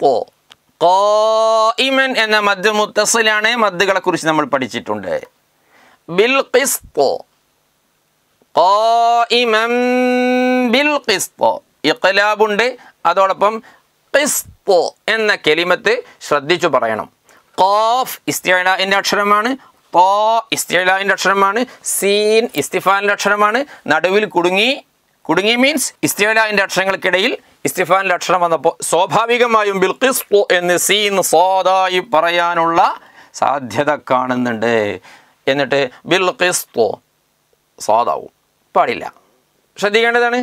قائما എന്ന മദ് മുത്തസിലാണ് മദ്ദുകളെ കുറിച്ച് നമ്മൾ പഠിച്ചിട്ടുണ്ട് ബിൽ ഖിസ്ത് ഖായിമൻ ബിൽ ഖിസ്ത് ഇഖ്ലാബുണ്ട് അതോടൊപ്പം ഖിസ്ത് എന്ന കെലിമത്ത് ശ്രദ്ധിച്ചു പറയണം ഖാഫ് ഇസ്തിഅലാന്റെ അക്ഷരമാണ് പോ ഇസ്തിഅലാന്റെ അക്ഷരമാണ് സീൻ ഇസ്തിഫാലിന്റെ അക്ഷരമാണ് നടുവിൽ കുടുങ്ങി കുടുങ്ങി മീൻസ് ഇസ്തിഅലാന്റെ അക്ഷരങ്ങൾക്കിടയിൽ ഇസ്തിഫാലിന്റെ അക്ഷരം വന്നപ്പോൾ സ്വാഭാവികമായും ബിൽഖിസ് എന്ന് സീൻ സോദായി പറയാനുള്ള സാധ്യത കാണുന്നുണ്ട് എന്നിട്ട് ബിൽഖിസ്തോ സ്വാദാവും പാടില്ല ശ്രദ്ധിക്കേണ്ടതാണ്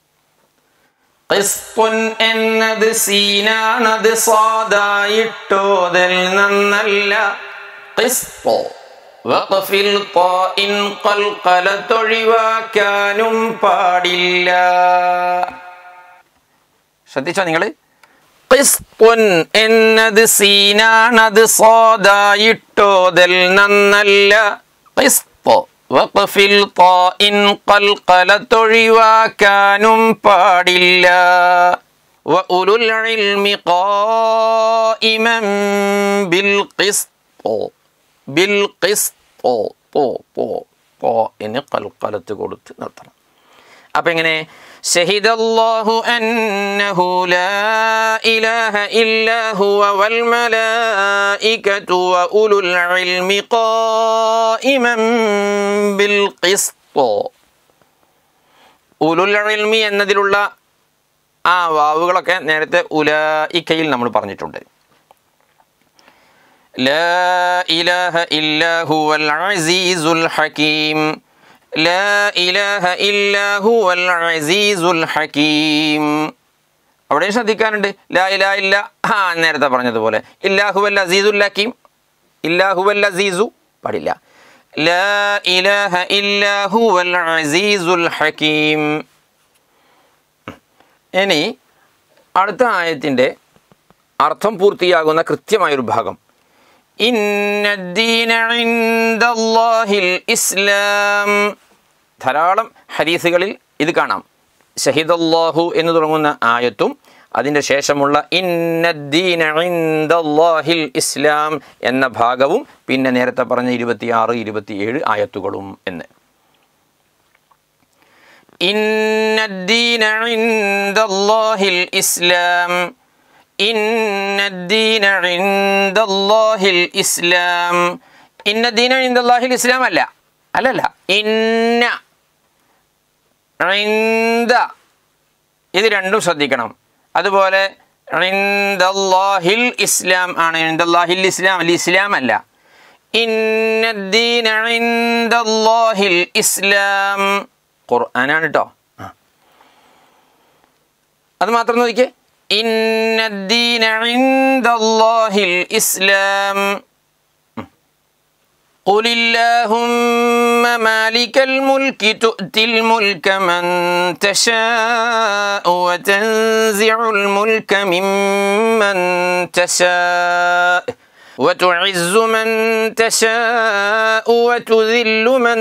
ഖിസ്തുൻ എന്നത് സീനാണത് സ്വാദായിട്ടോതൽ നന്നല്ല ഖിസ്തോ വഖഫിൽ ഖാഇൻ ഖൽഖലത്തൊഴിവാക്കാനും പാടില്ല ശ്രദ്ധിച്ചോ നിങ്ങൾ ഖിസ്തുൻ എന്നത് സീനാണത് സ്വാദായിട്ടോതൽ നന്നല്ല ഖിസ്തോ വഖഫിൽ ഖാഇൻ ഖൽഖലത്തൊഴിവാക്കാനും പാടില്ല وأولو العلم قائما بالقسط بالقسط പോ പോ പോ എന്ന് കൽക്കലത്ത് കൊടുത്ത് നിർത്തണം അപ്പം എങ്ങനെ ഷഹിദല്ലാഹു അന്നഹു ലാ ഇലാഹ ഇല്ലാ ഹുവ വൽ മലായികതു വ ഉലുൽ ഇൽമി ഖായിമൻ ബിൽ ഖിസ്ത് ഉലുൽ ഇൽമി എന്നതിലുള്ള ആ വാവുകളൊക്കെ നേരത്തെ ഉലായിക്കയിൽ നമ്മൾ പറഞ്ഞിട്ടുണ്ട് لا إله إلا هو العزيز الحكيم لا إله إلا هو العزيز الحكيم അവിടെ ശ്രദ്ധിക്കാനുണ്ട് ലാ ഇലാ ഇല്ല ആ നേരത്തെ പറഞ്ഞതുപോലെ ഇല്ലാഹുവൽ അസീസുൽ ഹക്കീം ഇല്ലാഹുവൽ അസീസു പാടില്ല ലാ ഇലാഹ ഇല്ലാഹുവൽ അസീസുൽ ഹക്കീം ഇനി അടുത്ത ആയത്തിൻ്റെ അർത്ഥം പൂർത്തിയാകുന്ന കൃത്യമായൊരു ഭാഗം ഇന്നദ്ദീന ഇൻദല്ലാഹിൽ ഇസ്ലാം ധാരാളം ഹദീസുകളിൽ ഇത് കാണാം ഷഹിദല്ലാഹു എന്ന് തുടങ്ങുന്ന ആയത്തും അതിൻ്റെ ശേഷമുള്ള ഇന്നദ്ദീന ഇൻദല്ലാഹിൽ ഇസ്ലാം എന്ന ഭാഗവും പിന്നെ നേരത്തെ പറഞ്ഞ ഇരുപത്തിയാറ് ഇരുപത്തിയേഴ് ആയത്തുകളും എന്ന് ഇന്നദ്ദീന ഇൻദല്ലാഹിൽ ഇസ്ലാം ഇന്നദ്ദീന ഇൻദല്ലാഹിൽ ഇസ്ലാം ഇന്നദ്ദീന ഇൻദല്ലാഹിൽ ഇസ്ലാം അല്ല അല്ലല്ല ഇന്ന ഇൻദ ഇത് രണ്ടും ശ്രദ്ധിക്കണം അതുപോലെ ഇൻദല്ലാഹിൽ ഇസ്ലാം ആണ് ഇൻദല്ലാഹിൽ ഇസ്ലാം അല്ല ഇസ്ലാം അല്ല ഇന്നദ്ദീന ഇൻദല്ലാഹിൽ ഇസ്ലാം ഖുർആനാണ് കേട്ടോ അത് മാത്രം നോക്കിയേ إن الدين عند الله الإسلام قل اللهم مالك الملك تؤتي الملك من تشاء وتنزع الملك ممن تشاء وتعز من تشاء وتذل من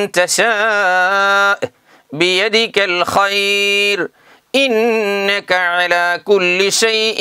تشاء بيدك الخير إنك على كل شيء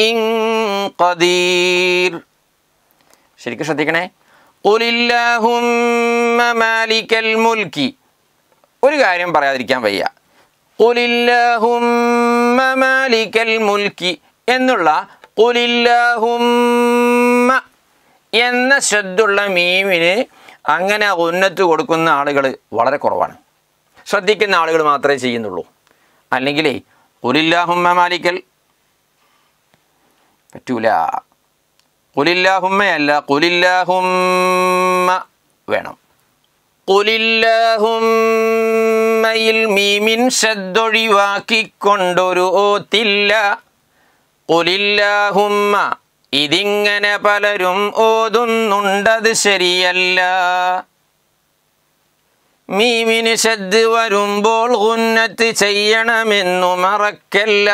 قدير ശരിക്കും ശ്രദ്ധിക്കണേ ഒലില്ലാഹുമ്മ മാലിക്കൽ മുൽക്കി ഒരു കാര്യം പറയാതിരിക്കാൻ വയ്യ ഒലില്ലാഹുമ്മ മാലിക്കൽ മുൽക്കി എന്നുള്ള ഒലില്ലാഹുമ്മ എന്ന ശ്രദ്ധുള്ള മീമിന് അങ്ങനെ ഉന്നത്ത് കൊടുക്കുന്ന ആളുകൾ വളരെ കുറവാണ് ശ്രദ്ധിക്കുന്ന ആളുകൾ മാത്രമേ ചെയ്യുന്നുള്ളൂ അല്ലെങ്കിലേ കുലില്ലാഹുമ്മ മാലിക്കൽ പറ്റൂല കുലില്ലാഹുമ്മയല്ല കുലില്ലാഹുമ്മ വേണം കുലില്ലാഹുമ്മയിൽ മീമിൻ ശ്രദ്ധൊഴിവാക്കിക്കൊണ്ടൊരു ഓത്തില്ല കുലില്ലാഹുമ്മ ഇതിങ്ങനെ പലരും ഓതുന്നുണ്ടത് ശരിയല്ല മീമിന് ശദ് വരുമ്പോൾ ഉന്നത്ത് ചെയ്യണമെന്നു മറക്കല്ല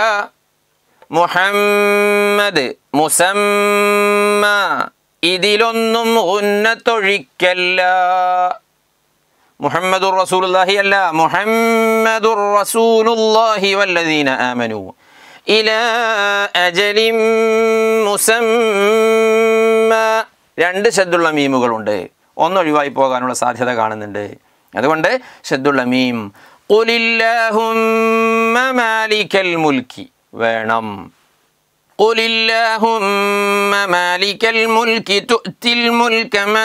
മുഹമ്മദ് മുസമ്മ ഇതിലൊന്നും ഉന്നത്തൊഴിക്കല്ല മുഹമ്മദുർ റസൂലുള്ളാഹി അല്ല മുഹമ്മദുർ റസൂലുള്ളാഹി വല്ലദീന ആമനു ഇലാ അജലിം മുസമ്മ രണ്ട് ശദ്ദുള്ള മീമുകളുണ്ട് ഒന്നൊഴിവായി പോകാനുള്ള സാധ്യത കാണുന്നുണ്ട് അതുകൊണ്ട് ശദ്ദുള്ള മീം ഖുലില്ലാഹുമ്മ മാലിക്കൽ മുൽക്കി വേണം قل اللهم مالك الملك تؤتي الملك من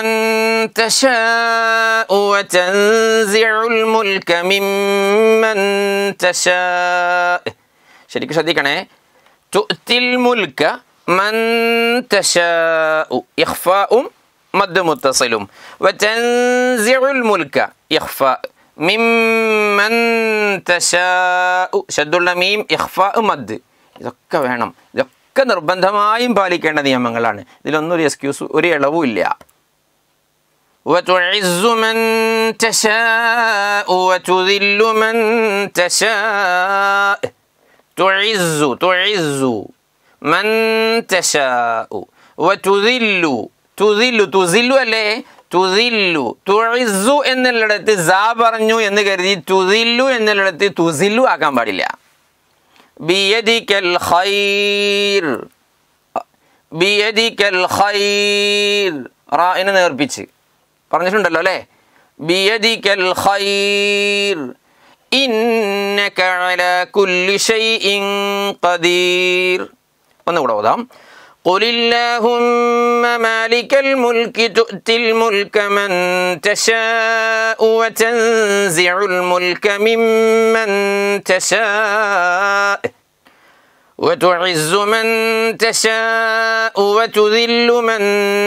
تشاء وتنزع الملك ممن تشاء ശരിക്കും ശ്രദ്ധിക്കണേ തുത്തിൽ മുൽക്ക മൻ തശാഉ ഇഖ്ഫാഉം മദ് മുത്തസിലും വതൻസിഉൽ മുൽക്ക ഇഖ്ഫാ മിമ്മൻ തശാഉ ശദ്ദുള്ള മീം ഇഖ്ഫാ മദ് ഇതൊക്കെ വേണം ഇതൊക്കെ നിർബന്ധമായും പാലിക്കേണ്ട നിയമങ്ങളാണ് ഇതിലൊന്നും ഒരു എക്സ്ക്യൂസ് ഒരു ഇളവും ഇല്ല وتعز من تشاء وتذل من تشاء تعز تعز من تشاء وتذل തുതില്ലു തുസില്ലു അല്ലേ തുതില്ലു തുഴിസു എന്നുള്ളിടത്ത് സാ പറഞ്ഞു എന്ന് കരുതി തുതില്ലു എന്നുള്ളിടത്ത് തുസില്ലു ആക്കാൻ പാടില്ല ബിയദിക്കൽ ഖൈർ ബിയദിക്കൽ ഖൈർ റായിനെ നേർപ്പിച്ച് പറഞ്ഞിട്ടുണ്ടല്ലോ അല്ലേ ബിയദിക്കൽ ഖൈർ ഇന്നക അലാ കുല്ലി ഷൈഇൻ ഖദീർ ഒന്നുകൂടെ ഓതാം قل اللهم مالك الملك تؤتي الملك من تشاء وتنزع الملك ممن تشاء وتعز من تشاء وتذل من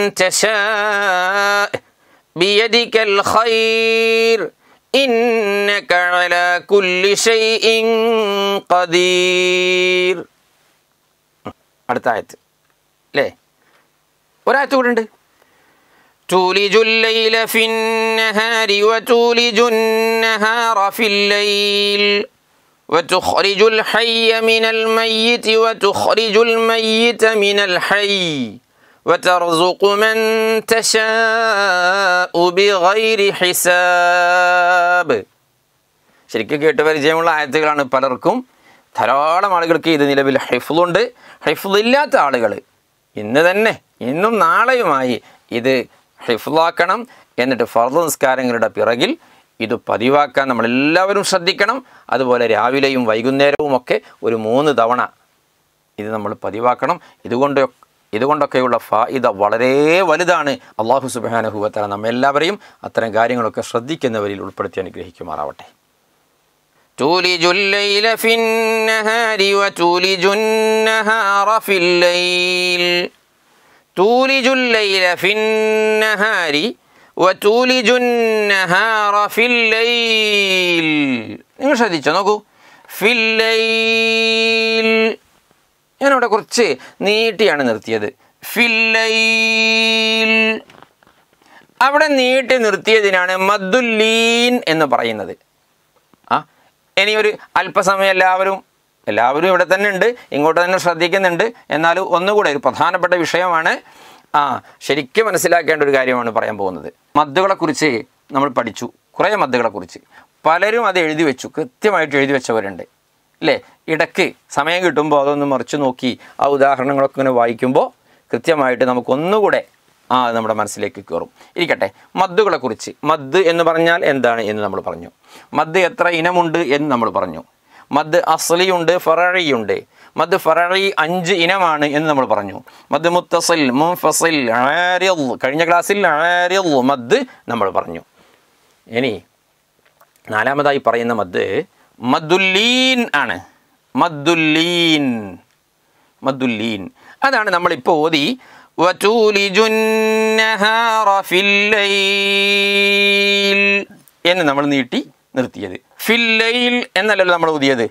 تشاء بيدك الخير إنك على كل شيء قدير അടുത്ത ആയത്ത് അല്ലേ ഒരായത്ത് കൂടെ ഉണ്ട് تولج الليل في النهار وتولج النهار في الليل وتخرج الحي من الميت وتخرج الميت من الحي وترزق من تشاء بغير حساب ശരിക്കും കേട്ട് പരിചയമുള്ള ആയത്തുകളാണ് പലർക്കും ധാരാളം ആളുകൾക്ക് ഇത് നിലവിൽ ഹൈഫുളുണ്ട് ഹൈഫുളില്ലാത്ത ആളുകൾ ഇന്ന് തന്നെ ഇന്നും നാളെയുമായി ഇത് ഹിഫ്ലാക്കണം എന്നിട്ട് ഫർദ് നിസ്കാരങ്ങളുടെ പിറകിൽ ഇത് പതിവാക്കാൻ നമ്മളെല്ലാവരും ശ്രദ്ധിക്കണം അതുപോലെ രാവിലെയും വൈകുന്നേരവും ഒക്കെ ഒരു മൂന്ന് തവണ ഇത് നമ്മൾ പതിവാക്കണം ഇതുകൊണ്ട് ഇതുകൊണ്ടൊക്കെയുള്ള ഫായിദ വളരെ വലുതാണ് അള്ളാഹു സുബാനഹുവത്തല നമ്മെല്ലാവരെയും അത്തരം കാര്യങ്ങളൊക്കെ ശ്രദ്ധിക്കുന്നവരിൽ ഉൾപ്പെടുത്തി അനുഗ്രഹിക്കുമാറാവട്ടെ تولج الليل في النهار وتولج النهار في الليل تولج الليل في النهار وتولج النهار في الليل നിങ്ങൾ ശ്രദ്ധിച്ചോ നോക്കൂ ഫില്ലൈൽ ഞാനിവിടെ കുറച്ച് നീട്ടിയാണ് നിർത്തിയത് ഫില്ലൈൽ അവിടെ നീട്ടി നിർത്തിയതിനാണ് മദ്ദുല്ലീൻ എന്ന് പറയുന്നത് ആ ഇനി ഒരു അല്പസമയം എല്ലാവരും എല്ലാവരും ഇവിടെ തന്നെ ഉണ്ട് ഇങ്ങോട്ട് തന്നെ ശ്രദ്ധിക്കുന്നുണ്ട് എന്നാൽ ഒന്നുകൂടെ ഒരു പ്രധാനപ്പെട്ട വിഷയമാണ് ആ ശരിക്കും മനസ്സിലാക്കേണ്ട ഒരു കാര്യമാണ് പറയാൻ പോകുന്നത് മദ്ദുകളെക്കുറിച്ച് നമ്മൾ പഠിച്ചു കുറേ മദ്ദുകളെക്കുറിച്ച് പലരും അത് എഴുതി വെച്ചു കൃത്യമായിട്ട് എഴുതി വെച്ചവരുണ്ട് അല്ലേ ഇടയ്ക്ക് സമയം കിട്ടുമ്പോൾ അതൊന്ന് മറിച്ച് നോക്കി ആ ഉദാഹരണങ്ങളൊക്കെ ഇങ്ങനെ വായിക്കുമ്പോൾ കൃത്യമായിട്ട് നമുക്കൊന്നുകൂടെ ആ അത് നമ്മുടെ മനസ്സിലേക്ക് കയറും ഇരിക്കട്ടെ മദ്ദുകളെക്കുറിച്ച് മദ് എന്ന് പറഞ്ഞാൽ എന്താണ് എന്ന് നമ്മൾ പറഞ്ഞു മദ് എത്ര ഇനമുണ്ട് എന്ന് നമ്മൾ പറഞ്ഞു മദ് അസ്ലിയുണ്ട് ഫറഴിയുണ്ട് മദ് ഫറഴി അഞ്ച് ഇനമാണ് എന്ന് നമ്മൾ പറഞ്ഞു മദ് മുത്തസിൽ മുൻഫസിൽ ആരിൽ കഴിഞ്ഞ ക്ലാസ്സിൽ ആരിൽ മദ് നമ്മൾ പറഞ്ഞു ഇനി നാലാമതായി പറയുന്ന മദ് മദ്ദുല്ലീൻ ആണ് മദ്ദുല്ലീൻ മദ്ദുല്ലീൻ അതാണ് നമ്മളിപ്പോൾ ഓതി وتولج النهار في الليل എന്ന് നമ്മൾ നീട്ടി നിർത്തിയത് ഫില്ലയിൽ എന്നല്ലല്ലോ നമ്മൾ ഊതിയത്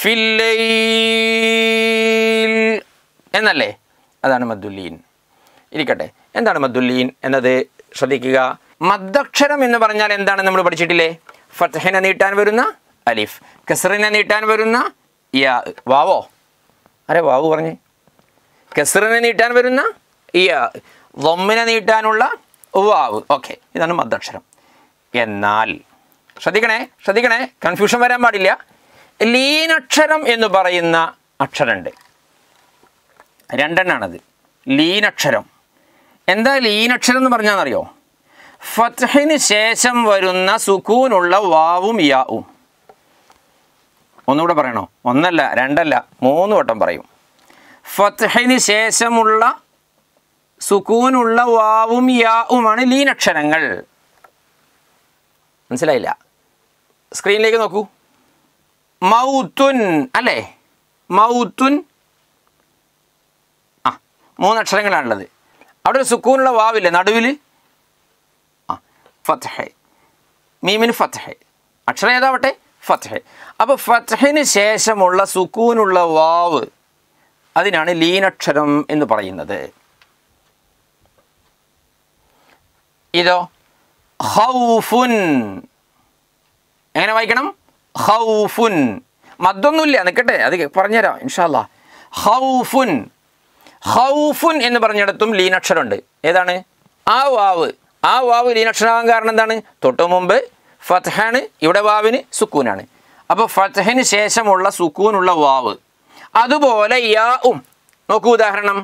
ഫില്ലയിൽ എന്നല്ലേ അതാണ് മദ്ദുല്ലീൻ ഇരിക്കട്ടെ എന്താണ് മദ്ദുല്ലീൻ എന്നത് ശ്രദ്ധിക്കുക മദ്ദക്ഷരം എന്ന് പറഞ്ഞാൽ എന്താണ് നമ്മൾ പഠിച്ചിട്ടില്ലേ ഫത്തഹിനെ നീട്ടാൻ വരുന്ന അലിഫ് കസറിനെ നീട്ടാൻ വരുന്ന യാ വാവോ അരെ വാവു പറഞ്ഞേ കസറിനെ നീട്ടാൻ വരുന്ന ഈ ലൊമ്മിനെ നീട്ടാനുള്ള വാവ് ഓക്കെ ഇതാണ് മദ്ദക്ഷരം എന്നാൽ ശ്രദ്ധിക്കണേ ശ്രദ്ധിക്കണേ കൺഫ്യൂഷൻ വരാൻ പാടില്ല ലീനക്ഷരം എന്ന് പറയുന്ന അക്ഷരമുണ്ട് രണ്ടെണ്ണാണത് ലീനക്ഷരം എന്താ ലീനക്ഷരം എന്ന് പറഞ്ഞാൽ അറിയോ ഫത്ഹിന് ശേഷം വരുന്ന സുക്കൂനുള്ള വാവും യാവും ഒന്നുകൂടെ പറയണോ ഒന്നല്ല രണ്ടല്ല മൂന്ന് വട്ടം പറയും ഫത്ഹിന് ശേഷമുള്ള സുക്കൂനുള്ള വാവും യാവുമാണ് ലീനക്ഷരങ്ങൾ മനസ്സിലായില്ല സ്ക്രീനിലേക്ക് നോക്കൂ മൗത്തുൻ അല്ലേ മൗത്തുൻ ആ മൂന്നക്ഷരങ്ങളാണുള്ളത് അവിടെ ഒരു സുക്കൂനുള്ള വാവില്ലേ നടുവിൽ ആ ഫത്ഹ് മീമിന് ഫത്ഹ് അക്ഷരം ഏതാവട്ടെ ഫത്ഹ് അപ്പോൾ ഫത്ഹിന് ശേഷമുള്ള സുക്കൂനുള്ള വാവ് അതിനാണ് ലീനക്ഷരം എന്ന് പറയുന്നത് ഇതോ ഹൗഫുൻ എങ്ങനെ വായിക്കണം ഹൗഫുൻ മദ്ദൊന്നുമില്ല നിൽക്കട്ടെ അത് പറഞ്ഞുതരാം ഇൻഷാല്ല ഹൗഫുൻ ഹൗഫുൻ എന്ന് പറഞ്ഞിടത്തും ലീനക്ഷരമുണ്ട് ഏതാണ് ആ വാവ് ആ വാവ് ലീനക്ഷരമാകാൻ കാരണം എന്താണ് തൊട്ടു മുമ്പ് ഫത്ഹാണ് ഇവിടെ വാവിന് സുക്കൂനാണ് അപ്പോൾ ഫത്ഹിന് ശേഷമുള്ള സുക്കൂനുള്ള വാവ് അതുപോലെ യാ ഉം നോക്കൂ ഉദാഹരണം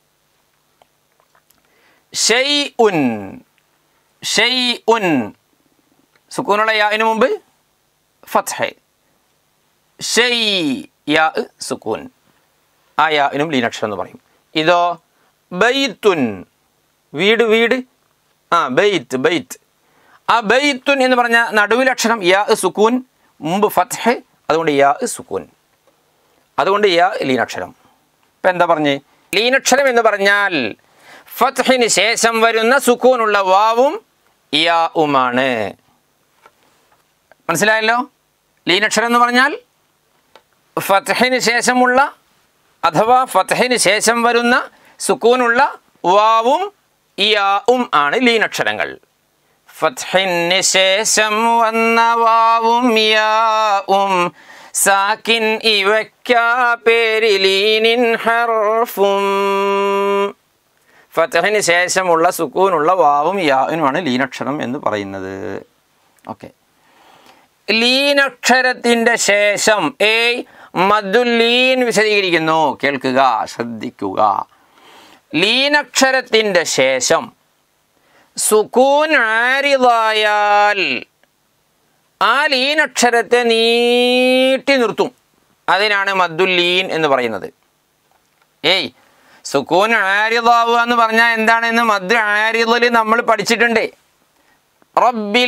ഷെയ് ഉൻ ഷെയ് ഉൻ സുക്കൂനുള്ള യാവിന് മുമ്പ് ഫത്ഹ് ഷെയ് യാ സുക്കൂൻ ആ യാവിനും ലീനക്ഷരം എന്ന് പറയും ഇതോ ബൈത്തുൻ വീട് വീട് ആ ബൈത്ത് ബൈത്ത് ആ ബൈത്തുൻ എന്ന് പറഞ്ഞ നടുവിലക്ഷരം യാ സുക്കൂൻ മുമ്പ് ഫത്ഹ് അതുകൊണ്ട് യാ സുക്കൂൻ അതുകൊണ്ട് യാ ലീനക്ഷരം ഇപ്പം എന്താ പറഞ്ഞ് ലീനക്ഷരം എന്ന് പറഞ്ഞാൽ ഫത്ഹിന് ശേഷം വരുന്ന സുക്കൂനുള്ള വാവും യാ ഉമാണ് മനസ്സിലായല്ലോ ലീനക്ഷരം എന്ന് പറഞ്ഞാൽ ഫത്ഹിന് ശേഷമുള്ള അഥവാ ഫത്ഹിന് ശേഷം വരുന്ന സുക്കൂനുള്ള വാവും യാവും ആണ് ലീനക്ഷരങ്ങൾ ഫത്ഹിന് ശേഷം വന്ന വാവും യാവും സാക്കിൻ ഇവയ്ക്കാ പേരിലീനിൻ ഹർഫും ഫത്തഹിന് ശേഷമുള്ള സുക്കൂനുള്ള വാവും യാവിനുമാണ് ലീനക്ഷരം എന്ന് പറയുന്നത് ഓക്കെ ലീനക്ഷരത്തിൻ്റെ ശേഷം ഏയ് മധുലീൻ വിശദീകരിക്കുന്നു കേൾക്കുക ശ്രദ്ധിക്കുക ലീനക്ഷരത്തിൻ്റെ ശേഷം സുക്കൂൻ ആരിതായാൽ ആ ലീനക്ഷരത്തെ നീട്ടി നിർത്തും അതിനാണ് മദ്ദുല്ലീൻ എന്ന് പറയുന്നത് ഏയ് സുക്കൂൻ ആരിതാവുക എന്ന് പറഞ്ഞാൽ എന്താണെന്ന് മദ് ആരിതൽ നമ്മൾ പഠിച്ചിട്ടുണ്ട് റബ്ബിൽ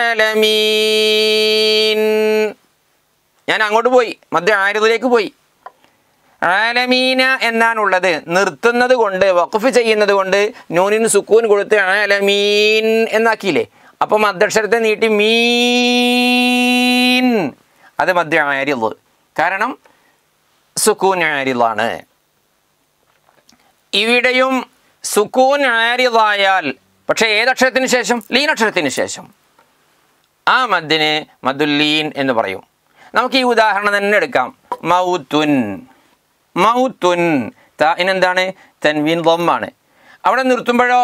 ആലമീൻ ഞാൻ അങ്ങോട്ട് പോയി മധ്യ ആരിതിലേക്ക് പോയി ആലമീന എന്നാണുള്ളത് നിർത്തുന്നത് കൊണ്ട് വഖഫ് ചെയ്യുന്നത് കൊണ്ട് നൂനിന് സുക്കൂൻ കൊടുത്ത് ആലമീൻ എന്നാക്കിയില്ലേ അപ്പം മദ്യക്ഷരത്തെ നീട്ടി മീൻ അത് മധ്യ ആരിത് കാരണം സുക്കൂൻ ആരിതാണ് ഇവിടെയും സുക്കൂൻ ആരിതായാൽ പക്ഷേ ഏതക്ഷരത്തിന് ശേഷം ലീനക്ഷരത്തിന് ശേഷം ആ മദ്ദിന് മദുല്ലീൻ എന്ന് പറയും നമുക്ക് ഈ ഉദാഹരണം തന്നെ എടുക്കാം മൗത്തുൻ മൗത്തുൻ താനെന്താണ് തൻവീൻ ദമ്മാണ് അവിടെ നിർത്തുമ്പോഴോ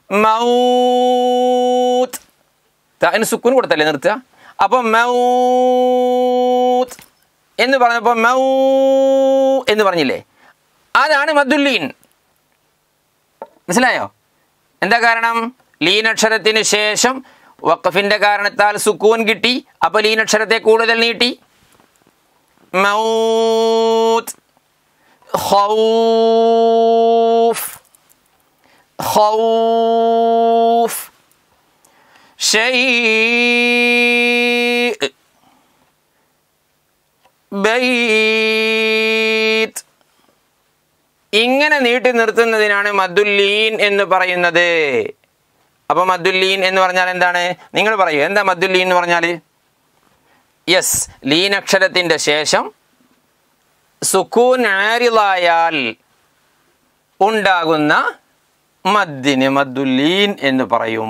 മൗത്ത് താന് സുക്കുൻ കൊടുത്തല്ലേ നിർത്തുക അപ്പോൾ മൗത്ത് എന്ന് പറഞ്ഞപ്പോൾ മൗ എന്ന് പറഞ്ഞില്ലേ അതാണ് മദുല്ലീൻ മനസ്സിലായോ എന്താ കാരണം ലീനക്ഷരത്തിന് ശേഷം വഖഫിന്റെ കാരണത്താൽ സുക്കൂൻ കിട്ടി അപ്പോൾ ലീനക്ഷരത്തെ കൂടുതൽ നീട്ടി മൗത്ത് ഖൗഫ് ഖൗഫ് ഷൈ ബൈത്ത് ഇങ്ങനെ നീട്ടി നിർത്തുന്നതിനാണ് മദ്ദുല്ലീൻ എന്ന് പറയുന്നത് അപ്പോൾ മദ്ദുല്ലീൻ എന്ന് പറഞ്ഞാൽ എന്താണ് നിങ്ങൾ പറയൂ എന്താ മദ്ദുല്ലീൻ എന്ന് പറഞ്ഞാൽ യെസ് ലീൻ അക്ഷരത്തിൻ്റെ ശേഷം സുക്കൂൻ ആരിലായാൽ ഉണ്ടാകുന്ന മദ്ദിന് മദ്ദുല്ലീൻ എന്ന് പറയും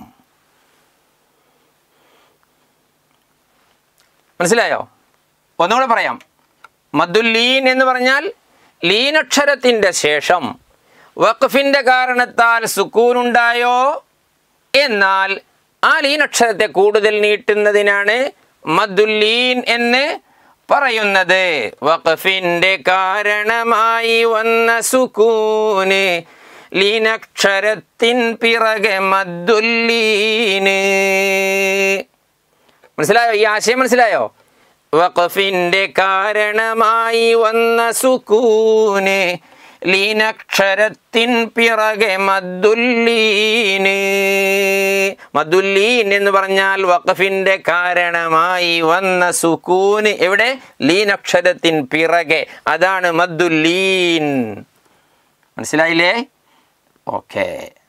മനസ്സിലായോ ഒന്നുകൂടെ പറയാം മദ്ദുല്ലീൻ എന്ന് പറഞ്ഞാൽ ലീനക്ഷരത്തിൻ്റെ ശേഷം വഖഫിൻ്റെ കാരണത്താൽ സുക്കൂനുണ്ടായോ എന്നാൽ ആ ലീനക്ഷരത്തെ കൂടുതൽ നീട്ടുന്നതിനാണ് മദ്ദുല്ലീൻ എന്ന് പറയുന്നത് വഖഫിൻ്റെ കാരണമായി വന്ന സുക്കൂന് ലീനക്ഷരത്തിൻ പിറകെ മദ്ദുല്ലീന് മനസ്സിലായോ ഈ ആശയം മനസ്സിലായോ വഖഫിൻ്റെ കാരണമായി വന്ന സുക്കൂന് ലീനക്ഷരത്തിൻ പിറകെ മദ്ദുല്ലീന് മദ്ദുല്ലീൻ എന്ന് പറഞ്ഞാൽ വഖഫിന്റെ കാരണമായി വന്ന സുക്കൂന് എവിടെ ലീനക്ഷരത്തിൻ പിറകെ അതാണ് മദ്ദുല്ലീൻ മനസ്സിലായില്ലേ ഓക്കേ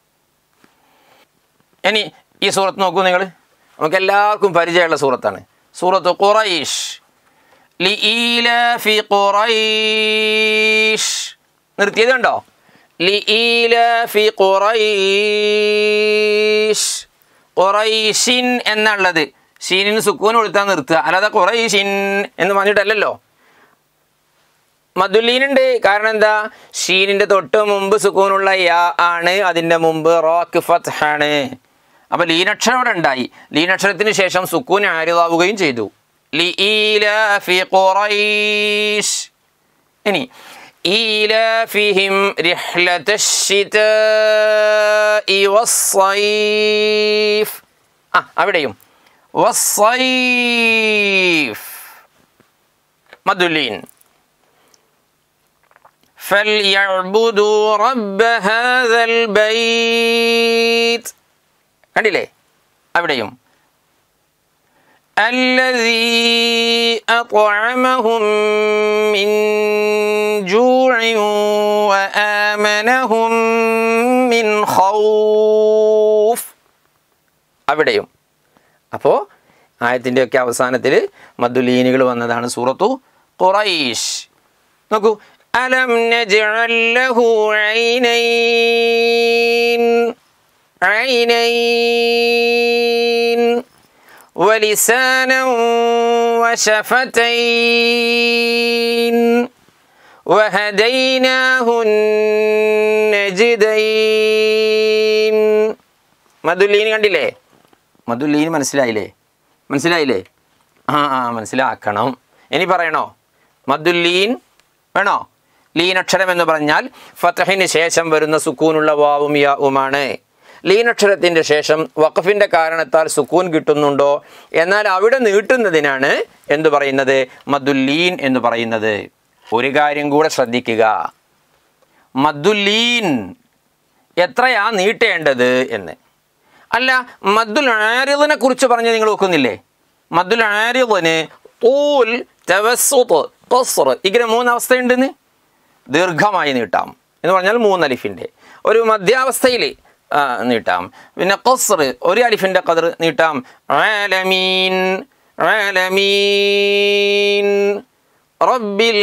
ഇനി ഈ സൂറത്ത് നോക്കൂ നിങ്ങൾ നമുക്ക് എല്ലാവർക്കും പരിചയമുള്ള സൂറത്താണ് സൂറത്ത് ഖുറൈഷ് ലി ഖുറൈഷ് നിർത്തിയത് കണ്ടോ ലി ഖുറൈഷ് ഖുറൈഷിൻ എന്നുള്ളത് ഷീനിന് സുക്കൂൻ കൊടുത്താൽ നിർത്തുക അല്ലാതെ ഖുറൈഷിൻ എന്ന് പറഞ്ഞിട്ടല്ലല്ലോ മധുലീനുണ്ട് കാരണം എന്താ ഷീനിന്റെ തൊട്ട് മുമ്പ് സുക്കൂനുള്ള യാ ആണ് അതിന്റെ മുമ്പ് റോക്ക് ഫത്ത് ആണ് അപ്പൊ ലീനക്ഷരം അവിടെ ഉണ്ടായി ലീനക്ഷരത്തിന് ശേഷം സുക്കൂൻ ആര്യതാവുകയും ചെയ്തു ലി ഖുറൈഷ് ഇനി إيلافهم رحلة الشتاء والصيف ആ അവിടെയും വസ്സൈഫ് മധുലീൻ فليعبدوا رب هذا البيت കണ്ടില്ലേ അവിടെയും الذي أطعمهم من جوع وآمنهم من خوف അവിടെയും അപ്പോൾ ആയത്തിൻ്റെയൊക്കെ അവസാനത്തിൽ മദ്ദുലീനുകൾ വന്നതാണ് സൂറത്തു ഖുറൈഷ് നോക്കൂ അലം നജ്അൽ ലഹു ഐനൈൻ ഐനൈൻ ولسانا وشفتين وهديناه النجدين മധുല്ലീൻ കണ്ടില്ലേ മധുല്ലീൻ മനസ്സിലായില്ലേ മനസ്സിലായില്ലേ ആ ആ മനസ്സിലാക്കണം ഇനി പറയണോ മധുല്ലീൻ വേണോ ലീൻ അക്ഷരം എന്ന് പറഞ്ഞാൽ ഫത്തഹിന് ശേഷം വരുന്ന സുക്കൂനുള്ള വാവും യാവുമാണ് ലീനക്ഷരത്തിൻ്റെ ശേഷം വഖഫിൻ്റെ കാരണത്താൽ സുക്കൂൻ കിട്ടുന്നുണ്ടോ എന്നാൽ അവിടെ നീട്ടുന്നതിനാണ് എന്തു പറയുന്നത് മദ്ദുല്ലീൻ എന്ന് പറയുന്നത് ഒരു കാര്യം കൂടെ ശ്രദ്ധിക്കുക മദ്ദുല്ലീൻ എത്രയാ നീട്ടേണ്ടത് എന്ന് അല്ല മദ്ദുൽ ആരിദിനെ കുറിച്ച് പറഞ്ഞ് നിങ്ങൾ നോക്കുന്നില്ലേ മദ്ദുൽ ആരിദിന് തൂൽ തവസ്സുത്ത് ഖസ്ർ ഇങ്ങനെ മൂന്ന് അവസ്ഥയുണ്ടെന്ന് ദീർഘമായി നീട്ടാം എന്ന് പറഞ്ഞാൽ മൂന്ന് അലിഫിൻ്റെ ഒരു മധ്യാവസ്ഥയിൽ ആ, നീട്ടാം പിന്നെ ഖസ്ർ ഒരു അലിഫിൻ്റെ കതിർ നീട്ടാം ആലമീൻ ആലമീൻ റബ്ബിൽ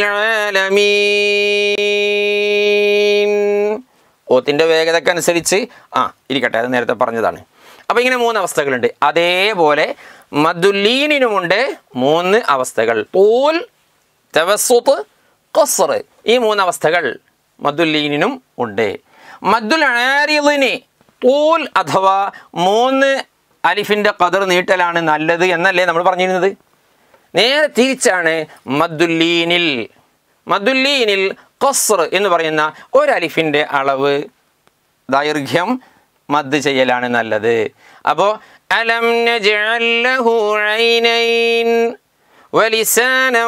ആലമീൻ ഓത്തിൻ്റെ വേഗതക്കനുസരിച്ച് ആ ഇരിക്കട്ടെ അത് നേരത്തെ പറഞ്ഞതാണ് അപ്പോൾ ഇങ്ങനെ മൂന്ന് അവസ്ഥകളുണ്ട് അതേപോലെ മദ്ദുല്ലീനിനുമുണ്ട് മൂന്ന് അവസ്ഥകൾ തൂൽ തവസ്സുത്ത് ഖസ്ർ ഈ മൂന്ന് അവസ്ഥകൾ മദ്ദുല്ലീനിനും ഉണ്ട് മദ്ദുൽ ആരിദിന് തൂൽ അഥവാ മൂന്ന് അലിഫിൻ്റെ കതിർ നീട്ടലാണ് നല്ലത് എന്നല്ലേ നമ്മൾ പറഞ്ഞിരുന്നത് നേരെ തിരിച്ചാണ് മദ്ദുല്ലീനിൽ മദ്ദുല്ലീനിൽ ഖസ്ർ എന്ന് പറയുന്ന ഒരു അലിഫിൻ്റെ അളവ് ദൈർഘ്യം മദ് ചെയ്യലാണ് നല്ലത് അപ്പോൾ അലം നജ്അൽ ലഹു ഐനൈൻ ولسانا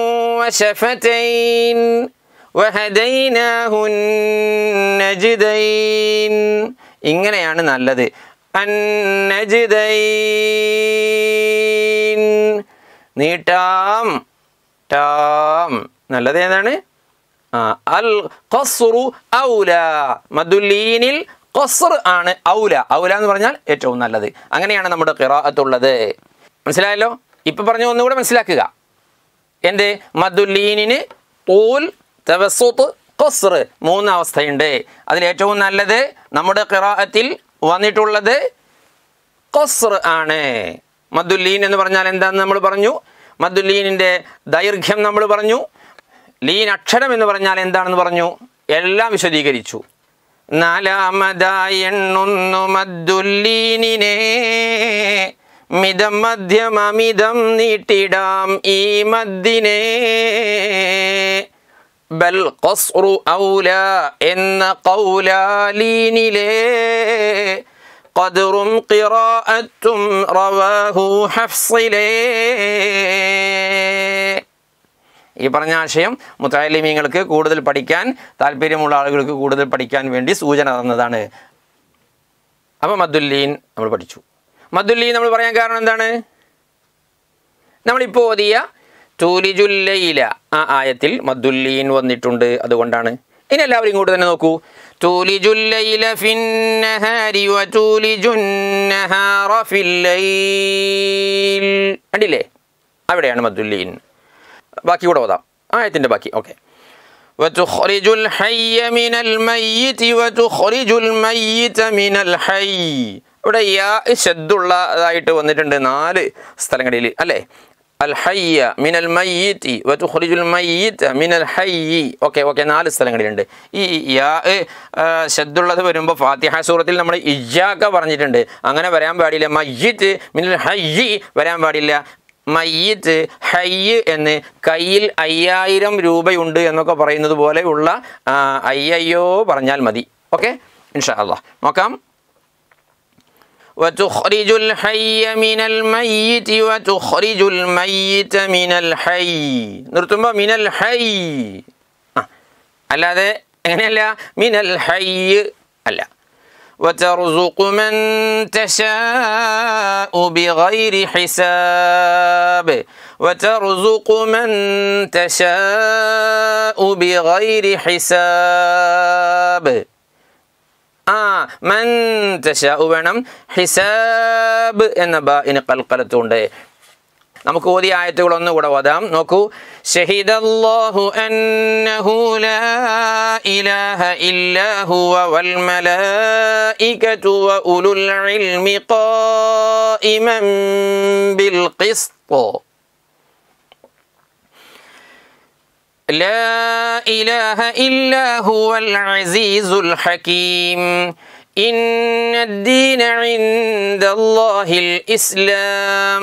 وشفتين وهديناه النجدين ഇങ്ങനെയാണ് നല്ലത് അന്നജിദൈൻ നീട്ടാം ടാം നല്ലത് ഏതാണ് ആ, അൽ ഖസ്റു ഔല മദുല്ലീനിൽ ഖസ്ർ ആണ് ഔല ഔല എന്ന് പറഞ്ഞാൽ ഏറ്റവും നല്ലത് അങ്ങനെയാണ് നമ്മുടെ ഖിറാഅത്തുള്ളത് മനസ്സിലായല്ലോ ഇപ്പൊ പറഞ്ഞു ഒന്നുകൂടെ മനസ്സിലാക്കുക എന്ത് മദുല്ലീനിന് ഊൽ തവസ്സുത്ത് ഖസ്ർ മൂന്ന് അവസ്ഥയുണ്ട് അതിൽ ഏറ്റവും നല്ലത് നമ്മുടെ ഖിറാഅത്തിൽ വന്നിട്ടുള്ളത് ഖസ്ർ ആണ് മദ്ദുല്ലീൻ എന്ന് പറഞ്ഞാൽ എന്താണെന്ന് നമ്മൾ പറഞ്ഞു മദ്ദുല്ലീനിൻ്റെ ദൈർഘ്യം നമ്മൾ പറഞ്ഞു ലീൻ അക്ഷരം എന്ന് പറഞ്ഞാൽ എന്താണെന്ന് പറഞ്ഞു എല്ലാം വിശദീകരിച്ചു നാലാമതായി എണ്ണുന്നു മദ്ദുല്ലീനിനെ മിതം മധ്യമമിതം നീട്ടിടാം ഈ മദ്ദിനെ ബൽ ഖസ്റു ഔല എന്ന കൗലാലീനിലെ ഖദ്റും ഖിറാഅത്തും റവാഹു ഹഫ്സിലേ ഈ പറഞ്ഞ ആശയം മുത്താലിമീങ്ങൾക്ക് കൂടുതൽ പഠിക്കാൻ താല്പര്യമുള്ള ആളുകൾക്ക് കൂടുതൽ പഠിക്കാൻ വേണ്ടി സൂചന തന്നതാണ് അപ്പോൾ മദ്ദുല്ലീൻ നമ്മൾ പഠിച്ചു മദ്ദുല്ലീൻ നമ്മൾ പറയാൻ കാരണം എന്താണ് നമ്മളിപ്പോൾ ഓതിയ തൂലിജുല്ലയില ആ ആയത്തിൽ മദ്ദുല്ലീൻ വന്നിട്ടുണ്ട് അതുകൊണ്ടാണ് ഇനി എല്ലാവരും ഇങ്ങോട്ട് തന്നെ നോക്കൂ തൂലിജുല്ലയില ഫിന്നഹാരി വതൂലിജുന്നഹാറ ഫില്ലൈൽ കണ്ടില്ലേ അവിടെയാണ് മദ്ദുല്ലീൻ ബാക്കി കൂടെ ഓതാം ആയത്തിൻ്റെ ബാക്കി ഓക്കെ وتخرج الحي من الميت وتخرج الميت من الحي ഇവിടെ യാ ശബ്ദുള്ളതായിട്ട് വന്നിട്ടുണ്ട് നാല് സ്ഥലങ്ങളിൽ അല്ലേ അൽ ഹയ്യ മിനൽ മയ്യിത്തി വതുഖ്രിജുൽ മയ്യിത്ത മിനൽ ഹയ്യി ഓക്കെ ഓക്കെ നാല് സ്ഥലങ്ങളിലുണ്ട് ഈ യാ ശബ്ദുള്ളത് വരുമ്പോൾ ഫാത്തിഹ സൂറത്തിൽ നമ്മൾ ഇജാക്ക പറഞ്ഞിട്ടുണ്ട് അങ്ങനെ വരാൻ പാടില്ല മയ്യിത്ത് മിനൽ ഹയ്യി വരാൻ പാടില്ല മയ്യിത്ത് ഹയ്യ് എന്ന് കയ്യിൽ അയ്യായിരം രൂപയുണ്ട് എന്നൊക്കെ പറയുന്നത് പോലെയുള്ള ആ, അയ്യയ്യോ പറഞ്ഞാൽ മതി ഓക്കെ ഇൻഷാ അള്ളാഹ് നോക്കാം وتخرج الحي من الميت وتخرج الميت من الحي നിർത്തുമ്പോൾ മിനൽ ഹൈ ആ, അല്ലാതെ എങ്ങനെയല്ല മിനൽ ഹൈ അല്ല وترزق من تشاء بغير حساب وترزق من تشاء بغير حساب ആ മൻ തശാഉ വേണം ഹിസാബ് എന്ന ബ ഇനി കൽക്കലത്തുണ്ട് നമുക്ക് ഓതിയ ആയത്തുകൾ ഒന്നുകൂടെ ഓതാം നോക്കൂ ഷഹിദല്ലാഹു അന്നഹു ലാ ഇലാഹ ഇല്ലാ ഹുവ വൽ മലായികതു വ ഉലുൽ ഇൽമി ഖായിമൻ ബിൽ ഖിസ്ത് لا إله إلا هو العزيز الحكيم إن الدين عند الله الإسلام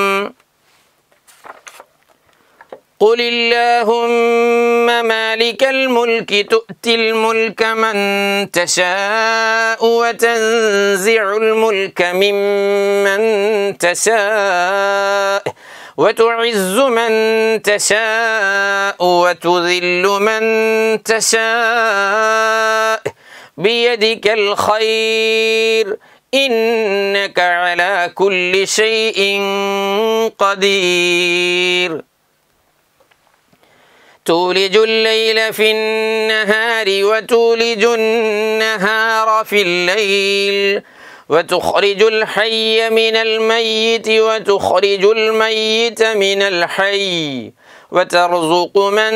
قل اللهم مالك الملك تؤتي الملك من تشاء وتنزع الملك ممن تشاء وتعز من تشاء وتذل من تشاء بيدك الخير إنك على كل شيء قدير تولج الليل في النهار وتولج النهار في الليل وتخرج الحي من الميت وتخرج الميت من الحي وترزق من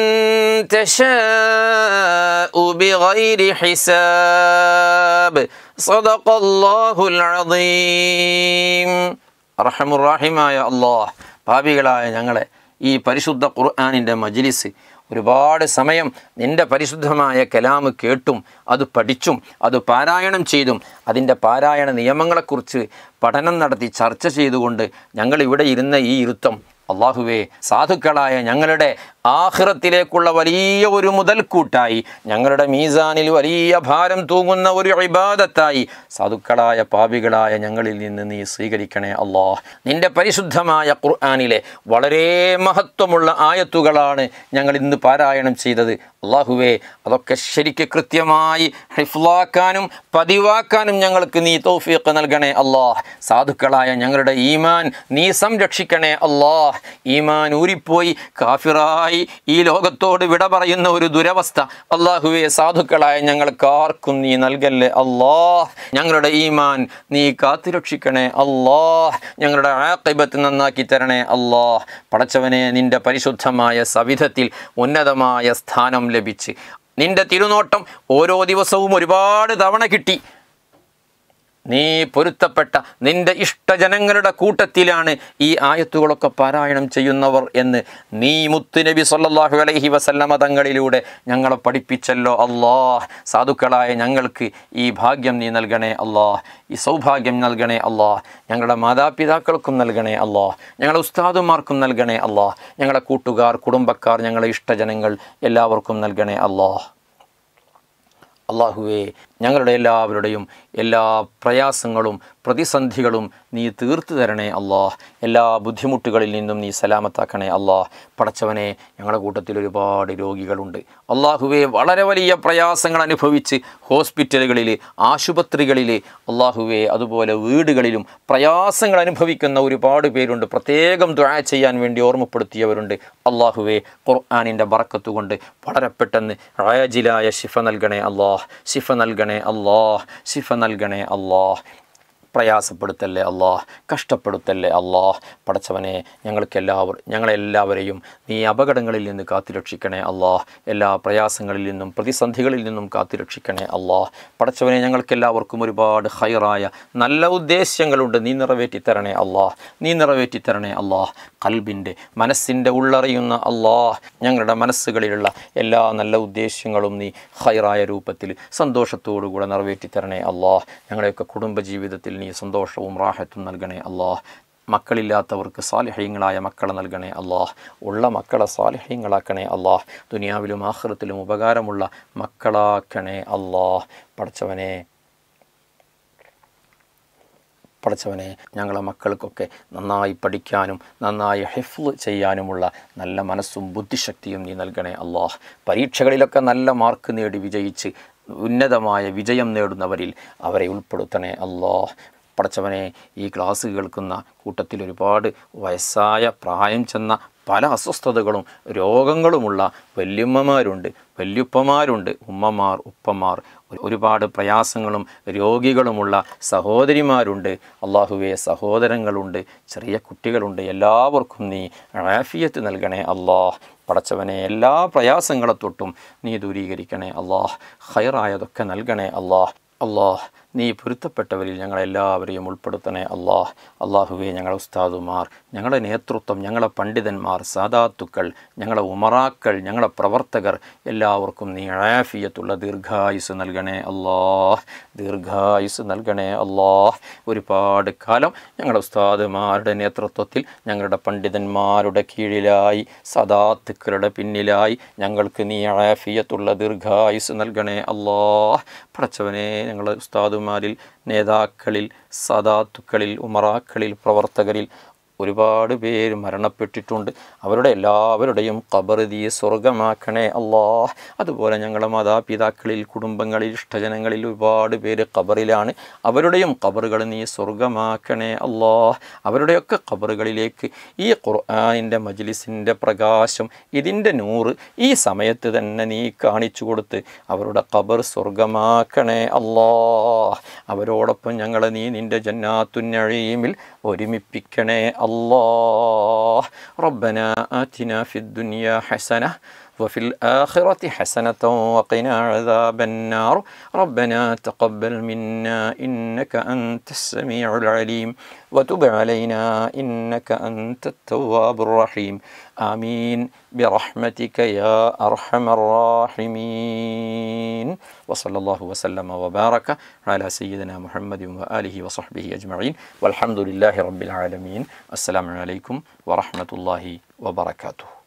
تشاء بغير حساب صدق الله العظيم അറഹമു റാഹിമായ അള്ളാഹ് ഭാവികളായ ഞങ്ങളെ ഈ പരിശുദ്ധ ഖുർആാനിൻ്റെ മജ്ലിസ് ഒരുപാട് സമയം നിൻ്റെ പരിശുദ്ധമായ കലാമ് കേട്ടും അത് പഠിച്ചും അത് പാരായണം ചെയ്തും അതിൻ്റെ പാരായണ നിയമങ്ങളെക്കുറിച്ച് പഠനം നടത്തി ചർച്ച ചെയ്തുകൊണ്ട് ഞങ്ങൾ ഇവിടെ ഇരുന്ന ഈ ഇരുത്തം അള്ളാഹുവേ സാധുക്കളായ ഞങ്ങളുടെ ആഹ്റത്തിലേക്കുള്ള വലിയ ഒരു മുതൽക്കൂട്ടായി ഞങ്ങളുടെ മീസാനിൽ വലിയ ഭാരം തൂങ്ങുന്ന ഒരു ഇബാദത്തായി സാധുക്കളായ പാപികളായ ഞങ്ങളിൽ നിന്ന് നീ സ്വീകരിക്കണേ അള്ളാഹ് നിന്റെ പരിശുദ്ധമായ ഖുർആാനിലെ വളരെ മഹത്വമുള്ള ആയത്തുകളാണ് ഞങ്ങൾ ഇന്ന് പാരായണം ചെയ്തത് അള്ളാഹുവേ അതൊക്കെ ശരിക്ക് കൃത്യമായി ഹിഫ്ലാക്കാനും പതിവാക്കാനും ഞങ്ങൾക്ക് നീ തൗഫീഖ് നൽകണേ അള്ളാഹ് സാധുക്കളായ ഞങ്ങളുടെ ഈമാൻ നീ സംരക്ഷിക്കണേ അള്ളാഹ് ഈമാൻ ഊരിപ്പോയി കാഫിറായി ഈ ലോകത്തോട് വിട പറയുന്ന ഒരു ദുരവസ്ഥ അള്ളാഹുവെ സാധുക്കളായ ഞങ്ങൾക്ക് ആർക്കും നീ നൽകല്ലേ അള്ളാഹ് ഞങ്ങളുടെ ഈമാൻ നീ കാത്തുരക്ഷിക്കണേ അള്ളാഹ് ഞങ്ങളുടെ ആക്കിബത്ത് നന്നാക്കി തരണേ അള്ളാഹ് പടച്ചവനെ നിന്റെ പരിശുദ്ധമായ സവിധത്തിൽ ഉന്നതമായ സ്ഥാനം ലഭിച്ച് നിന്റെ തിരുനോട്ടം ഓരോ ദിവസവും ഒരുപാട് തവണ കിട്ടി നീ പൊരുത്തപ്പെട്ട നിന്റെ ഇഷ്ടജനങ്ങളുടെ കൂട്ടത്തിലാണ് ഈ ആയത്തുകളൊക്കെ പാരായണം ചെയ്യുന്നവർ എന്ന് നീ മുത്തുനബി സല്ലല്ലാഹു അലൈഹി വസല്ലമ തങ്ങളിലൂടെ ഞങ്ങളെ പഠിപ്പിച്ചല്ലോ അള്ളാഹ് സാധുക്കളായ ഞങ്ങൾക്ക് ഈ ഭാഗ്യം നീ നൽകണേ അള്ളാഹ് ഈ സൗഭാഗ്യം നൽകണേ അള്ളാഹ് ഞങ്ങളുടെ മാതാപിതാക്കൾക്കും നൽകണേ അള്ളാഹ് ഞങ്ങളുടെ ഉസ്താദുമാർക്കും നൽകണേ അള്ളാഹ് ഞങ്ങളുടെ കൂട്ടുകാർ കുടുംബക്കാർ ഞങ്ങളുടെ ഇഷ്ടജനങ്ങൾ എല്ലാവർക്കും നൽകണേ അള്ളാഹ് അള്ളാഹുവേ ഞങ്ങളുടെ എല്ലാവരുടെയും എല്ലാ പ്രയാസങ്ങളും പ്രതിസന്ധികളും നീ തീർത്തു തരണേ അള്ളാഹ് എല്ലാ ബുദ്ധിമുട്ടുകളിൽ നിന്നും നീ സലാമത്താക്കണേ അള്ളാഹ് പടച്ചവനെ ഞങ്ങളുടെ കൂട്ടത്തിൽ ഒരുപാട് രോഗികളുണ്ട് അള്ളാഹുവെ വളരെ വലിയ പ്രയാസങ്ങൾ അനുഭവിച്ച് ഹോസ്പിറ്റലുകളിൽ ആശുപത്രികളിൽ അള്ളാഹുവെ അതുപോലെ വീടുകളിലും പ്രയാസങ്ങൾ അനുഭവിക്കുന്ന ഒരുപാട് പേരുണ്ട് പ്രത്യേകം ദ്വാ ചെയ്യാൻ വേണ്ടി ഓർമ്മപ്പെടുത്തിയവരുണ്ട് അള്ളാഹുവെ ഖുർആാനിൻ്റെ ബറക്കത്ത് കൊണ്ട് വളരെ പെട്ടെന്ന് റാജിലായ ശിഫ നൽകണേ അള്ളാഹ് ശിഫ നൽകണേ അള്ളാഹ് ശിഫ നൽകണേ അള്ളാഹ് പ്രയാസപ്പെടുത്തല്ലേ അള്ളാഹ് കഷ്ടപ്പെടുത്തല്ലേ അള്ളാഹ് പടച്ചവനെ ഞങ്ങൾക്കെല്ലാവർ ഞങ്ങളെല്ലാവരെയും നീ അപകടങ്ങളിൽ നിന്ന് കാത്തുരക്ഷിക്കണേ അള്ളാഹ് എല്ലാ പ്രയാസങ്ങളിൽ നിന്നും പ്രതിസന്ധികളിൽ നിന്നും കാത്തുരക്ഷിക്കണേ അള്ളാഹ് പടച്ചവനെ ഞങ്ങൾക്കെല്ലാവർക്കും ഒരുപാട് ഹൈറായ നല്ല ഉദ്ദേശ്യങ്ങളുണ്ട് നീ നിറവേറ്റി തരണേ അള്ളാഹ് നീ നിറവേറ്റി തരണേ അള്ളാഹ് കൽബിൻ്റെ മനസ്സിൻ്റെ ഉള്ളറിയുന്ന അള്ളാഹ് ഞങ്ങളുടെ മനസ്സുകളിലുള്ള എല്ലാ നല്ല ഉദ്ദേശ്യങ്ങളും നീ ഹൈറായ രൂപത്തിൽ സന്തോഷത്തോടുകൂടെ നിറവേറ്റി തരണേ അള്ളാഹ് ഞങ്ങളുടെയൊക്കെ കുടുംബജീവിതത്തിൽ നീ സന്തോഷവും റാഹത്തും നൽകണേ അള്ളാഹ് മക്കളില്ലാത്തവർക്ക് സാലിഹ്യങ്ങളായ മക്കളെ നൽകണേ അള്ളാഹ് ഉള്ള മക്കളെ സാലിഹ്യങ്ങളാക്കണേ അള്ളാഹ് ദുനിയാവിലും ആഹ്റത്തിലും ഉപകാരമുള്ള മക്കളാക്കണേ അള്ളാഹ് പടച്ചവനെ പഠിച്ചവനെ ഞങ്ങളെ മക്കൾക്കൊക്കെ നന്നായി പഠിക്കാനും നന്നായി ഹിഫ്ല് ചെയ്യാനുമുള്ള നല്ല മനസ്സും ബുദ്ധിശക്തിയും നീ നൽകണേ അള്ളാഹ് പരീക്ഷകളിലൊക്കെ നല്ല മാർക്ക് നേടി വിജയിച്ച് ഉന്നതമായ വിജയം നേടുന്നവരിൽ അവരെ ഉൾപ്പെടുത്തണേ അള്ളാഹ് പഠിച്ചവനെ ഈ ക്ലാസ് കേൾക്കുന്ന കൂട്ടത്തിൽ ഒരുപാട് വയസ്സായ പ്രായം ചെന്ന പല അസ്വസ്ഥതകളും രോഗങ്ങളുമുള്ള വല്യമ്മമാരുണ്ട് വല്യുപ്പമാരുണ്ട് ഉമ്മമാർ ഉപ്പമാർ ഒരുപാട് പ്രയാസങ്ങളും രോഗികളുമുള്ള സഹോദരിമാരുണ്ട് അള്ളാഹുവെ സഹോദരങ്ങളുണ്ട് ചെറിയ കുട്ടികളുണ്ട് എല്ലാവർക്കും നീ ആഫിയത്ത് നൽകണേ അള്ളാഹ് പടച്ചവനെ എല്ലാ പ്രയാസങ്ങളെ തൊട്ടും നീ ദൂരീകരിക്കണേ അള്ളാഹ് ഹൈറായതൊക്കെ നൽകണേ അള്ളാഹ് അള്ളാഹ് നീ പൊരുത്തപ്പെട്ടവരിൽ ഞങ്ങളെല്ലാവരെയും ഉൾപ്പെടുത്തണേ അള്ളാഹ് അള്ളാഹുവെ ഞങ്ങളെ ഉസ്താദുമാർ ഞങ്ങളുടെ നേതൃത്വം ഞങ്ങളെ പണ്ഡിതന്മാർ സാദാത്തുക്കൾ ഞങ്ങളെ ഉമറാക്കൾ ഞങ്ങളെ പ്രവർത്തകർ എല്ലാവർക്കും നീ ആഫിയത്തുള്ള ദീർഘായുസ് നൽകണേ അള്ളാഹ് ദീർഘായുസ് നൽകണേ അള്ളാഹ് ഒരുപാട് കാലം ഞങ്ങളുടെ ഉസ്താദുമാരുടെ നേതൃത്വത്തിൽ ഞങ്ങളുടെ പണ്ഡിതന്മാരുടെ കീഴിലായി സദാത്തുക്കളുടെ പിന്നിലായി ഞങ്ങൾക്ക് നീ ആഫിയത്തുള്ള ദീർഘായുസ് നൽകണേ അള്ളാഹ് പടച്ചവനെ ഞങ്ങളുടെ ഉസ്താദുമാരിൽ നേതാക്കളിൽ സദാത്തുക്കളിൽ ഉമറാക്കളിൽ പ്രവർത്തകരിൽ ഒരുപാട് പേര് മരണപ്പെട്ടിട്ടുണ്ട് അവരുടെ എല്ലാവരുടെയും ഖബർ നീ സ്വർഗമാക്കണേ അള്ളാഹ് അതുപോലെ ഞങ്ങളുടെ മാതാപിതാക്കളിൽ കുടുംബങ്ങളിൽ ഇഷ്ടജനങ്ങളിൽ ഒരുപാട് പേര് ഖബറിലാണ് അവരുടെയും ഖബറുകൾ നീ സ്വർഗമാക്കണേ അള്ളാഹ് അവരുടെയൊക്കെ ഖബറുകളിലേക്ക് ഈ ഖുർആാനിൻ്റെ മജ്ലിസിൻ്റെ പ്രകാശം ഇതിൻ്റെ നൂറ് ഈ സമയത്ത് തന്നെ നീ കാണിച്ചു കൊടുത്ത് അവരുടെ ഖബർ സ്വർഗമാക്കണേ അള്ളാഹ് അവരോടൊപ്പം ഞങ്ങളെ നീ നിൻ്റെ ജന്നാത്തുന്നഴീമിൽ ഒരുമിപ്പിക്കണേ الله ربنا آتنا في الدنيا حسنة وفي الآخرة حسنة وقنا عذاب النار ربنا تقبل منا إنك أنت السميع العليم وتب علينا إنك أنت التواب الرحيم آمين برحمتك يا أرحم الراحمين وصلى الله وسلم وبارك على سيدنا محمد وآله وصحبه أجمعين والحمد لله رب العالمين السلام عليكم ورحمة الله وبركاته